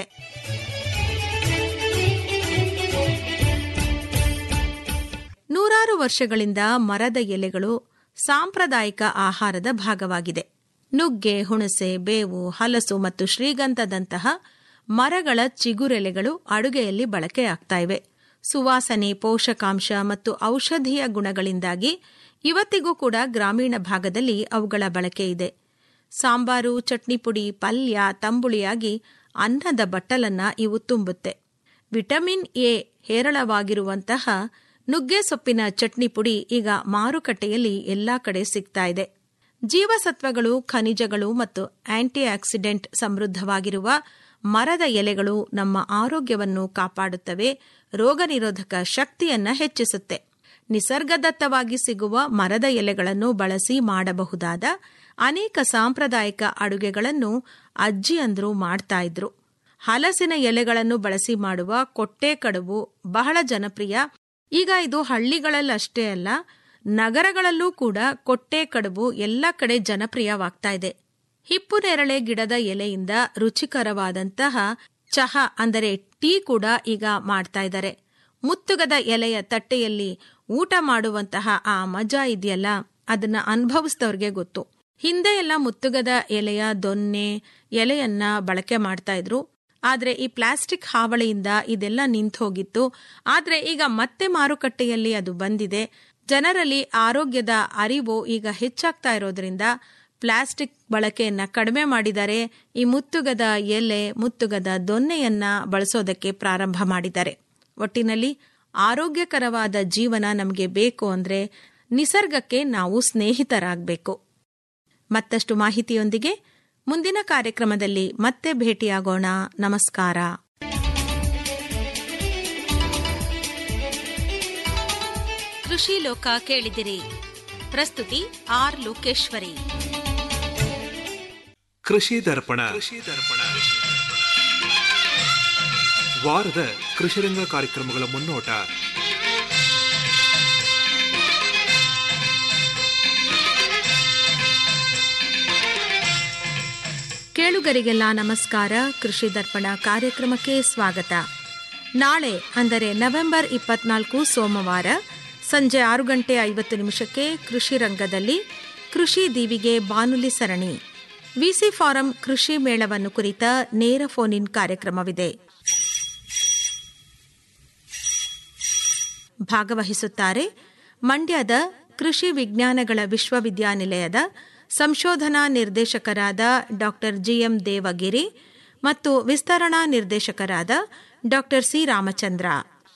ನೂರಾರು ವರ್ಷಗಳಿಂದ ಮರದ ಎಲೆಗಳು ಸಾಂಪ್ರದಾಯಿಕ ಆಹಾರದ ಭಾಗವಾಗಿದೆ ನುಗ್ಗೆ ಹುಣಸೆ ಬೇವು ಹಲಸು ಮತ್ತು ಶ್ರೀಗಂಧದಂತಹ ಮರಗಳ ಚಿಗುರೆಲೆಗಳು ಅಡುಗೆಯಲ್ಲಿ ಬಳಕೆಯಾಗ್ತಾ ಇವೆ ಸುವಾಸನೆ ಪೋಷಕಾಂಶ ಮತ್ತು ಔಷಧೀಯ ಗುಣಗಳಿಂದಾಗಿ ಇವತ್ತಿಗೂ ಕೂಡ ಗ್ರಾಮೀಣ ಭಾಗದಲ್ಲಿ ಅವುಗಳ ಬಳಕೆ ಇದೆ ಸಾಂಬಾರು ಚಟ್ನಿ ಪುಡಿ ಪಲ್ಯ ತಂಬುಳಿಯಾಗಿ ಅನ್ನದ ಬಟ್ಟಲನ್ನ ಇವು ತುಂಬುತ್ತೆ ವಿಟಮಿನ್ ಎ ಹೇರಳವಾಗಿರುವಂತಹ ನುಗ್ಗೆ ಸೊಪ್ಪಿನ ಚಟ್ನಿ ಪುಡಿ ಈಗ ಮಾರುಕಟ್ಟೆಯಲ್ಲಿ ಎಲ್ಲಾ ಕಡೆ ಸಿಗ್ತಾ ಇದೆ ಜೀವಸತ್ವಗಳು ಖನಿಜಗಳು ಮತ್ತು ಆಂಟಿ ಆಕ್ಸಿಡೆಂಟ್ ಸಮೃದ್ಧವಾಗಿರುವ ಮರದ ಎಲೆಗಳು ನಮ್ಮ ಆರೋಗ್ಯವನ್ನು ಕಾಪಾಡುತ್ತವೆ ರೋಗ ನಿರೋಧಕ ಶಕ್ತಿಯನ್ನ ಹೆಚ್ಚಿಸುತ್ತೆ ನಿಸರ್ಗದತ್ತವಾಗಿ ಸಿಗುವ ಮರದ ಎಲೆಗಳನ್ನು ಬಳಸಿ ಮಾಡಬಹುದಾದ ಅನೇಕ ಸಾಂಪ್ರದಾಯಿಕ ಅಡುಗೆಗಳನ್ನು ಅಜ್ಜಿಯಂದ್ರು ಮಾಡ್ತಾ ಇದ್ರು ಹಲಸಿನ ಎಲೆಗಳನ್ನು ಬಳಸಿ ಮಾಡುವ ಕೊಟ್ಟೆ ಕಡುಬು ಬಹಳ ಜನಪ್ರಿಯ ಈಗ ಇದು ಹಳ್ಳಿಗಳಲ್ಲಷ್ಟೇ ಅಲ್ಲ ನಗರಗಳಲ್ಲೂ ಕೂಡ ಕೊಟ್ಟೆ ಕಡುಬು ಎಲ್ಲ ಕಡೆ ಜನಪ್ರಿಯವಾಗ್ತಾ ಇದೆ ಹಿಪ್ಪು ನೇರಳೆ ಗಿಡದ ಎಲೆಯಿಂದ ರುಚಿಕರವಾದಂತಹ ಚಹಾ ಅಂದರೆ ಟೀ ಕೂಡ ಈಗ ಮಾಡ್ತಾ ಇದ್ದಾರೆ ಮುತ್ತುಗದ ಎಲೆಯ ತಟ್ಟೆಯಲ್ಲಿ ಊಟ ಮಾಡುವಂತಹ ಆ ಮಜಾ ಇದೆಯಲ್ಲ ಅದನ್ನ ಅನುಭವಿಸಿದವ್ರಿಗೆ ಗೊತ್ತು ಹಿಂದೆ ಎಲ್ಲ ಮುತ್ತುಗದ ಎಲೆಯ ದೊನ್ನೆ ಎಲೆಯನ್ನ ಬಳಕೆ ಮಾಡ್ತಾ ಇದ್ರು ಆದ್ರೆ ಈ ಪ್ಲಾಸ್ಟಿಕ್ ಹಾವಳಿಯಿಂದ ಇದೆಲ್ಲ ನಿಂತು ಹೋಗಿತ್ತು ಆದ್ರೆ ಈಗ ಮತ್ತೆ ಮಾರುಕಟ್ಟೆಯಲ್ಲಿ ಅದು ಬಂದಿದೆ ಜನರಲ್ಲಿ ಆರೋಗ್ಯದ ಅರಿವು ಈಗ ಹೆಚ್ಚಾಗ್ತಾ ಇರೋದ್ರಿಂದ ಪ್ಲಾಸ್ಟಿಕ್ ಬಳಕೆಯನ್ನ ಕಡಿಮೆ ಮಾಡಿದ್ದಾರೆ ಈ ಮುತ್ತುಗದ ಎಲೆ ಮುತ್ತುಗದ ದೊನ್ನೆಯನ್ನ ಬಳಸೋದಕ್ಕೆ ಪ್ರಾರಂಭ ಮಾಡಿದ್ದಾರೆ ಒಟ್ಟಿನಲ್ಲಿ ಆರೋಗ್ಯಕರವಾದ ಜೀವನ ನಮಗೆ ಬೇಕು ಅಂದ್ರೆ ನಿಸರ್ಗಕ್ಕೆ ನಾವು ಸ್ನೇಹಿತರಾಗಬೇಕು ಮತ್ತಷ್ಟು ಮಾಹಿತಿಯೊಂದಿಗೆ ಮುಂದಿನ ಕಾರ್ಯಕ್ರಮದಲ್ಲಿ ಮತ್ತೆ ಭೇಟಿಯಾಗೋಣ ನಮಸ್ಕಾರ ಕೃಷಿ ಲೋಕ ಕೇಳಿದಿರಿ ಪ್ರಸ್ತುತಿ ಆರ್ ಲೋಕೇಶ್ವರಿ ಕೃಷಿ ದರ್ಪಣ ಕೃಷಿ ದರ್ಪಣ ವಾರದ ಕೃಷಿರಂಗ ಕಾರ್ಯಕ್ರಮಗಳ ಮುನ್ನೋಟ ಕೇಳುಗರಿಗೆಲ್ಲ ನಮಸ್ಕಾರ ಕೃಷಿ ದರ್ಪಣ ಕಾರ್ಯಕ್ರಮಕ್ಕೆ ಸ್ವಾಗತ ನಾಳೆ ಅಂದರೆ ನವೆಂಬರ್ ಇಪ್ಪತ್ನಾಲ್ಕು ಸೋಮವಾರ ಸಂಜೆ ಆರು ಗಂಟೆ ಐವತ್ತು ನಿಮಿಷಕ್ಕೆ ಕೃಷಿ ರಂಗದಲ್ಲಿ ಕೃಷಿ ದೀವಿಗೆ ಬಾನುಲಿ ಸರಣಿ ವಿಸಿ ಫಾರಂ ಕೃಷಿ ಮೇಳವನ್ನು ಕುರಿತ ನೇರ ಫೋನ್ ಇನ್ ಕಾರ್ಯಕ್ರಮವಿದೆ ಭಾಗವಹಿಸುತ್ತಾರೆ ಮಂಡ್ಯದ ಕೃಷಿ ವಿಜ್ಞಾನಗಳ ವಿಶ್ವವಿದ್ಯಾನಿಲಯದ ಸಂಶೋಧನಾ ನಿರ್ದೇಶಕರಾದ ಡಾಕ್ಟರ್ ಜಿಎಂ ದೇವಗಿರಿ ಮತ್ತು ವಿಸ್ತರಣಾ ನಿರ್ದೇಶಕರಾದ ಡಾಕ್ಟರ್ ಸಿ ರಾಮಚಂದ್ರ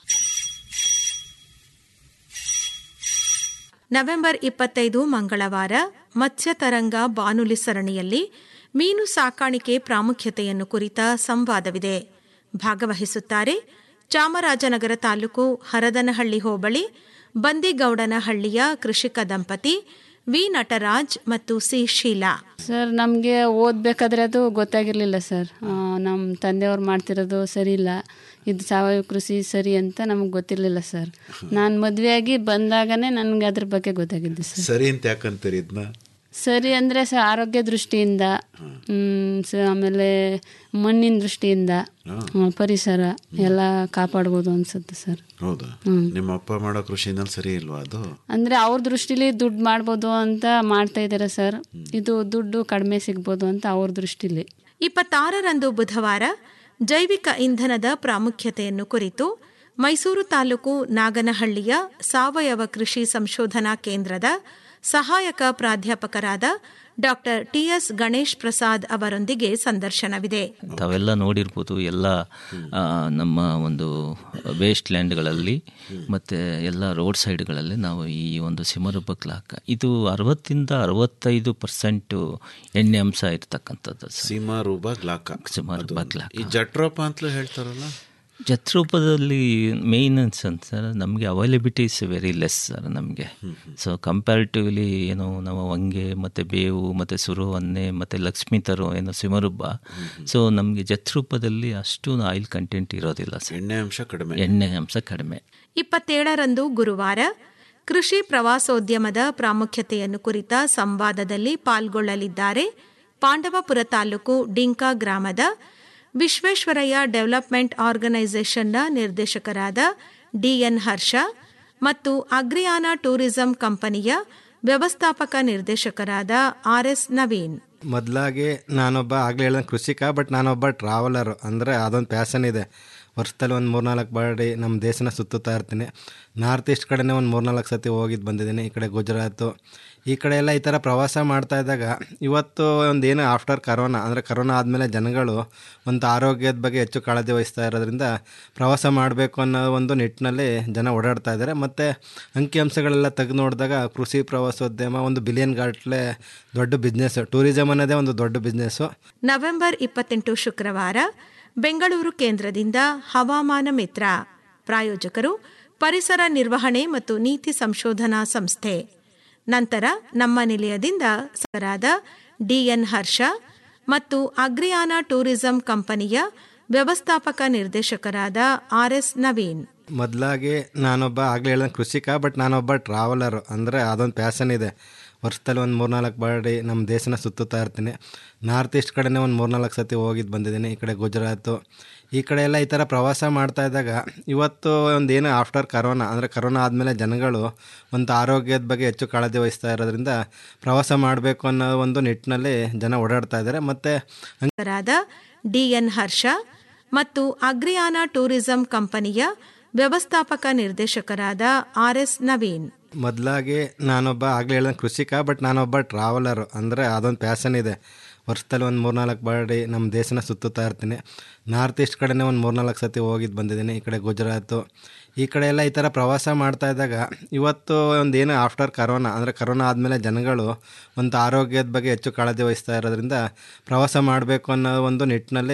ನವೆಂಬರ್ ಇಪ್ಪತ್ತೈದು ಮಂಗಳವಾರ ಮತ್ಸ್ಯತರಂಗ ಬಾನುಲಿ ಸರಣಿಯಲ್ಲಿ ಮೀನು ಸಾಕಾಣಿಕೆ ಪ್ರಾಮುಖ್ಯತೆಯನ್ನು ಕುರಿತ ಸಂವಾದವಿದೆ ಭಾಗವಹಿಸುತ್ತಾರೆ ಚಾಮರಾಜನಗರ ತಾಲೂಕು ಹರದನಹಳ್ಳಿ ಹೋಬಳಿ ಬಂದಿಗೌಡನಹಳ್ಳಿಯ ಕೃಷಿಕ ದಂಪತಿ ವಿ ನಟರಾಜ್ ಮತ್ತು ಸಿ ಶೀಲಾ ಸರ್ ನಮಗೆ ಓದಬೇಕಾದ್ರೆ ಅದು ಗೊತ್ತಾಗಿರಲಿಲ್ಲ ಸರ್ ನಮ್ಮ ತಂದೆಯವ್ರು ಮಾಡ್ತಿರೋದು ಸರಿ ಇಲ್ಲ ಇದು ಸಾವಯವ ಕೃಷಿ ಸರಿ ಅಂತ ನಮಗೆ ಗೊತ್ತಿರಲಿಲ್ಲ ಸರ್ ನಾನು ಮದುವೆಯಾಗಿ ಬಂದಾಗನೇ ನನಗೆ ಅದ್ರ ಬಗ್ಗೆ ಗೊತ್ತಾಗಿದ್ದು ಸರ್ ಸರಿ ಅಂತ ಯಾಕಂತೀರಿ ಇದನ್ನ ಸರಿ ಅಂದರೆ ಸರ್ ಆರೋಗ್ಯ ದೃಷ್ಟಿಯಿಂದ ಹ್ಮ್, ಸ- ಆಮೇಲೆ ಮಣ್ಣಿನ ದೃಷ್ಟಿಯಿಂದ ಆ, ಪರಿಸರ ಎಲ್ಲ ಕಾಪಾಡ್ಬೋದು ಅನ್ಸುತ್ತೆ ಸರ್ ಹೌದಾ ಹ್ಮ್. ನಿಮ್ಮ ಅಪ್ಪ ಮಾಡೋ ಕೃಷಿನಲ್ಲಿ ಸರಿ ಇಲ್ವಾ ಅದು ಅಂದರೆ ಅವ್ರ ದೃಷ್ಟಿಲಿ ದುಡ್ಡು ಮಾಡ್ಬೋದು ಅಂತ ಮಾಡ್ತಾ ಇದ್ದಾರೆ ಸರ್ ಇದು ದುಡ್ಡು ಕಡಿಮೆ ಸಿಗ್ಬೋದು ಅಂತ ಅವ್ರ ದೃಷ್ಟಿಲಿ ಇಪ್ಪತ್ತಾರರಂದು ಬುಧವಾರ ಜೈವಿಕ ಇಂಧನದ ಪ್ರಾಮುಖ್ಯತೆಯನ್ನು ಕುರಿತು ಮೈಸೂರು ತಾಲೂಕು ನಾಗನಹಳ್ಳಿಯ ಸಾವಯವ ಕೃಷಿ ಸಂಶೋಧನಾ ಕೇಂದ್ರದ ಸಹಾಯಕ ಪ್ರಾಧ್ಯಾಪಕರಾದ ಡಾಕ್ಟರ್ ಟಿಎಸ್ ಗಣೇಶ್ ಪ್ರಸಾದ್ ಅವರೊಂದಿಗೆ ಸಂದರ್ಶನವಿದೆ ತಾವೆಲ್ಲ ನೋಡಿರ್ಬೋದು ಎಲ್ಲ ಆ, ನಮ್ಮ ಒಂದು ವೇಸ್ಟ್ ಲ್ಯಾಂಡ್ಗಳಲ್ಲಿ ಮತ್ತು ಎಲ್ಲ ರೋಡ್ ಸೈಡ್ಗಳಲ್ಲಿ ನಾವು ಈ ಒಂದು ಸಿಮರುಬ್ಬ ಕ್ಲಾಕ್ ಇದು ಅರವತ್ತಿಂದ ಅರವತ್ತೈದು ಪರ್ಸೆಂಟು ಎಣ್ಣೆ ಅಂಶ ಇರ್ತಕ್ಕಂಥದ್ದು ಸರ್. ಸೀಮಾ ರೂಬ ಗ್ಲಾಕ ಸಿಮರುಬ್ಬ ಕ್ಲಾಕ್ ಈ ಜಟ್ರೋಪ ಅಂತಲೂ ಹೇಳ್ತಾರಲ್ಲ ಜತ್ರೂಪದಲ್ಲಿ ಮೇಯ್ನೆನ್ಸ್ ಅಂತ ಸರ್ ನಮಗೆ availability is very less sir ನಮಗೆ ಸೊ ಕಂಪ್ಯಾರಿಟಿವ್ಲಿ ಏನು ನಾವು ಹೊಂಗೆ ಮತ್ತು ಬೇವು ಮತ್ತು ಸುರು ಅನ್ನೆ ಮತ್ತು ಲಕ್ಷ್ಮೀ ತರು ಏನು ಸಿಮರುಬ್ಬ ಸೊ ನಮಗೆ ಜತ್ರೂಪದಲ್ಲಿ ಅಷ್ಟು ಆಯಿಲ್ ಕಂಟೆಂಟ್ ಇರೋದಿಲ್ಲ ಸರ್ ಎಣ್ಣೆ ಅಂಶ ಕಡಿಮೆ ಎಣ್ಣೆ ಅಂಶ ಕಡಿಮೆ ಇಪ್ಪತ್ತೇಳರಂದು ಗುರುವಾರ ಕೃಷಿ ಪ್ರವಾಸೋದ್ಯಮದ ಪ್ರಾಮುಖ್ಯತೆಯನ್ನು ಕುರಿತ ಸಂವಾದದಲ್ಲಿ ಪಾಲ್ಗೊಳ್ಳಲಿದ್ದಾರೆ ಪಾಂಡವಪುರ ತಾಲೂಕು ಡಿಂಕಾ ಗ್ರಾಮದ ವಿಶ್ವೇಶ್ವರಯ್ಯ ಡೆವಲಪ್ಮೆಂಟ್ ಆರ್ಗನೈಸೇಷನ್ನ ನಿರ್ದೇಶಕರಾದ ಡಿಎನ್ ಹರ್ಷ ಮತ್ತು ಅಗ್ರಿಯಾನ ಟೂರಿಸಂ ಕಂಪನಿಯ ವ್ಯವಸ್ಥಾಪಕ ನಿರ್ದೇಶಕರಾದ ಆರ್ಎಸ್ ನವೀನ್ ಮೊದಲಾಗಿ ನಾನೊಬ್ಬ ಆಗಲೇ ಹೇಳಿದ ಕೃಷಿಕ ಬಟ್ ನಾನೊಬ್ಬ ಟ್ರಾವೆಲರು ಅಂದರೆ ಅದೊಂದು ಪ್ಯಾಷನ್ ಇದೆ ವರ್ಷದಲ್ಲಿ ಒಂದು ಮೂರ್ನಾಲ್ಕು ಬಾರಿ ನಮ್ಮ ದೇಶನ ಸುತ್ತುತ್ತಾ ಇರ್ತೀನಿ ನಾರ್ತ್ ಈಸ್ಟ್ ಕಡೆನೇ ಒಂದು ಮೂರ್ನಾಲ್ಕು ಸತಿ ಹೋಗಿದ್ದು ಬಂದಿದ್ದೀನಿ ಈ ಕಡೆ ಗುಜರಾತು ಈ ಕಡೆ ಎಲ್ಲ ಈ ಥರ ಪ್ರವಾಸ ಮಾಡ್ತಾ ಇದ್ದಾಗ ಇವತ್ತು ಒಂದು ಏನು ಆಫ್ಟರ್ ಕರೋನಾ ಅಂದರೆ ಕರೋನಾ ಆದಮೇಲೆ ಜನಗಳು ಒಂದು ಆರೋಗ್ಯದ ಬಗ್ಗೆ ಹೆಚ್ಚು ಕಾಳಜಿ ವಹಿಸ್ತಾ ಇರೋದ್ರಿಂದ ಪ್ರವಾಸ ಮಾಡಬೇಕು ಅನ್ನೋ ಒಂದು ನಿಟ್ಟಿನಲ್ಲಿ ಜನ ಓಡಾಡ್ತಾ ಇದ್ದಾರೆ ಮತ್ತು ಅಂಕಿಅಂಶಗಳೆಲ್ಲ ತೆಗೆದು ನೋಡಿದಾಗ ಕೃಷಿ ಪ್ರವಾಸೋದ್ಯಮ ಒಂದು ಬಿಲಿಯನ್ ಗಾಟ್ಲೆ ದೊಡ್ಡ ಬಿಸ್ನೆಸ್ಸು ಟೂರಿಸಮ್ ಅನ್ನೋದೇ ಒಂದು ದೊಡ್ಡ ಬಿಸ್ನೆಸ್ಸು ನವೆಂಬರ್ ಇಪ್ಪತ್ತೆಂಟು ಶುಕ್ರವಾರ ಬೆಂಗಳೂರು ಕೇಂದ್ರದಿಂದ ಹವಾಮಾನ ಮಿತ್ರ ಪ್ರಾಯೋಜಕರು ಪರಿಸರ ನಿರ್ವಹಣೆ ಮತ್ತು ನೀತಿ ಸಂಶೋಧನಾ ಸಂಸ್ಥೆ ನಂತರ ನಮ್ಮ ನಿಲಯದಿಂದ ಸರಾದ ಡಿಎನ್ ಹರ್ಷ ಮತ್ತು ಅಗ್ರಿಯಾನ ಟೂರಿಸಂ ಕಂಪನಿಯ ವ್ಯವಸ್ಥಾಪಕ ನಿರ್ದೇಶಕರಾದ ಆರ್ಎಸ್ ನವೀನ್ ಮೊದಲಾಗಿ ನಾನೊಬ್ಬ ಆಗಲೇ ಹೇಳಿದ ಕೃಷಿಕ ಬಟ್ ನಾನೊಬ್ಬ ಟ್ರಾವೆಲರು ಅಂದರೆ ಅದೊಂದು ಪ್ಯಾಷನ್ ಇದೆ ವರ್ಷದಲ್ಲಿ ಒಂದು ಮೂರ್ನಾಲ್ಕು ಬಾರಿ ನಮ್ಮ ದೇಶನ ಸುತ್ತುತ್ತಾ ಇರ್ತೀನಿ ನಾರ್ತ್ ಈಸ್ಟ್ ಕಡೆನೇ ಒಂದು ಮೂರ್ನಾಲ್ಕು ಸತಿ ಹೋಗಿದ್ದು ಬಂದಿದ್ದೀನಿ ಈ ಕಡೆ ಗುಜರಾತು ಈ ಕಡೆ ಎಲ್ಲ ಈ ಥರ ಪ್ರವಾಸ ಮಾಡ್ತಾ ಇದ್ದಾಗ ಇವತ್ತು ಒಂದು ಏನು ಆಫ್ಟರ್ ಕರೋನಾ ಅಂದರೆ ಕರೋನಾ ಆದಮೇಲೆ ಜನಗಳು ಒಂದು ಆರೋಗ್ಯದ ಬಗ್ಗೆ ಹೆಚ್ಚು ಕಾಳಜಿ ವಹಿಸ್ತಾ ಇರೋದ್ರಿಂದ ಪ್ರವಾಸ ಮಾಡಬೇಕು ಅನ್ನೋ ಒಂದು ನಿಟ್ಟಿನಲ್ಲಿ ಜನ ಓಡಾಡ್ತಾ ಇದ್ದಾರೆ ಮತ್ತು ರಾದ ಡಿಎನ್ ಹರ್ಷ ಮತ್ತು ಅಗ್ರಿಯಾನ ಟೂರಿಸಂ ಕಂಪನಿಯ ವ್ಯವಸ್ಥಾಪಕ ನಿರ್ದೇಶಕರಾದ ಆರ್ಎಸ್ ನವೀನ್ ಮೊದಲಾಗಿ ನಾನೊಬ್ಬ ಆಗಲೇ ಹೇಳಿದ ಕೃಷಿಕ ಬಟ್ ನಾನೊಬ್ಬ ಟ್ರಾವೆಲರು ಅಂದರೆ ಅದೊಂದು ಪ್ಯಾಷನ್ ಇದೆ ವರ್ಷದಲ್ಲಿ ಒಂದು ಮೂರ್ನಾಲ್ಕು ಬಾರಿ ನಮ್ಮ ದೇಶನ ಸುತ್ತುತ್ತಾ ಇರ್ತೀನಿ ನಾರ್ತ್ ಈಸ್ಟ್ ಕಡೆನೇ ಒಂದು ಮೂರ್ನಾಲ್ಕು ಸತಿ ಹೋಗಿದ್ದು ಬಂದಿದ್ದೀನಿ ಈ ಕಡೆ ಗುಜರಾತು ಈ ಕಡೆ ಎಲ್ಲ ಈ ಥರ ಪ್ರವಾಸ ಮಾಡ್ತಾ ಇದ್ದಾಗ ಇವತ್ತು ಒಂದು ಏನು ಆಫ್ಟರ್ ಕರೋನಾ ಅಂದರೆ ಕರೋನಾ ಆದಮೇಲೆ ಜನಗಳು ಒಂದು ಆರೋಗ್ಯದ ಬಗ್ಗೆ ಹೆಚ್ಚು ಕಾಳಜಿ ವಹಿಸ್ತಾ ಇರೋದ್ರಿಂದ ಪ್ರವಾಸ ಮಾಡಬೇಕು ಅನ್ನೋ ಒಂದು ನಿಟ್ಟಿನಲ್ಲಿ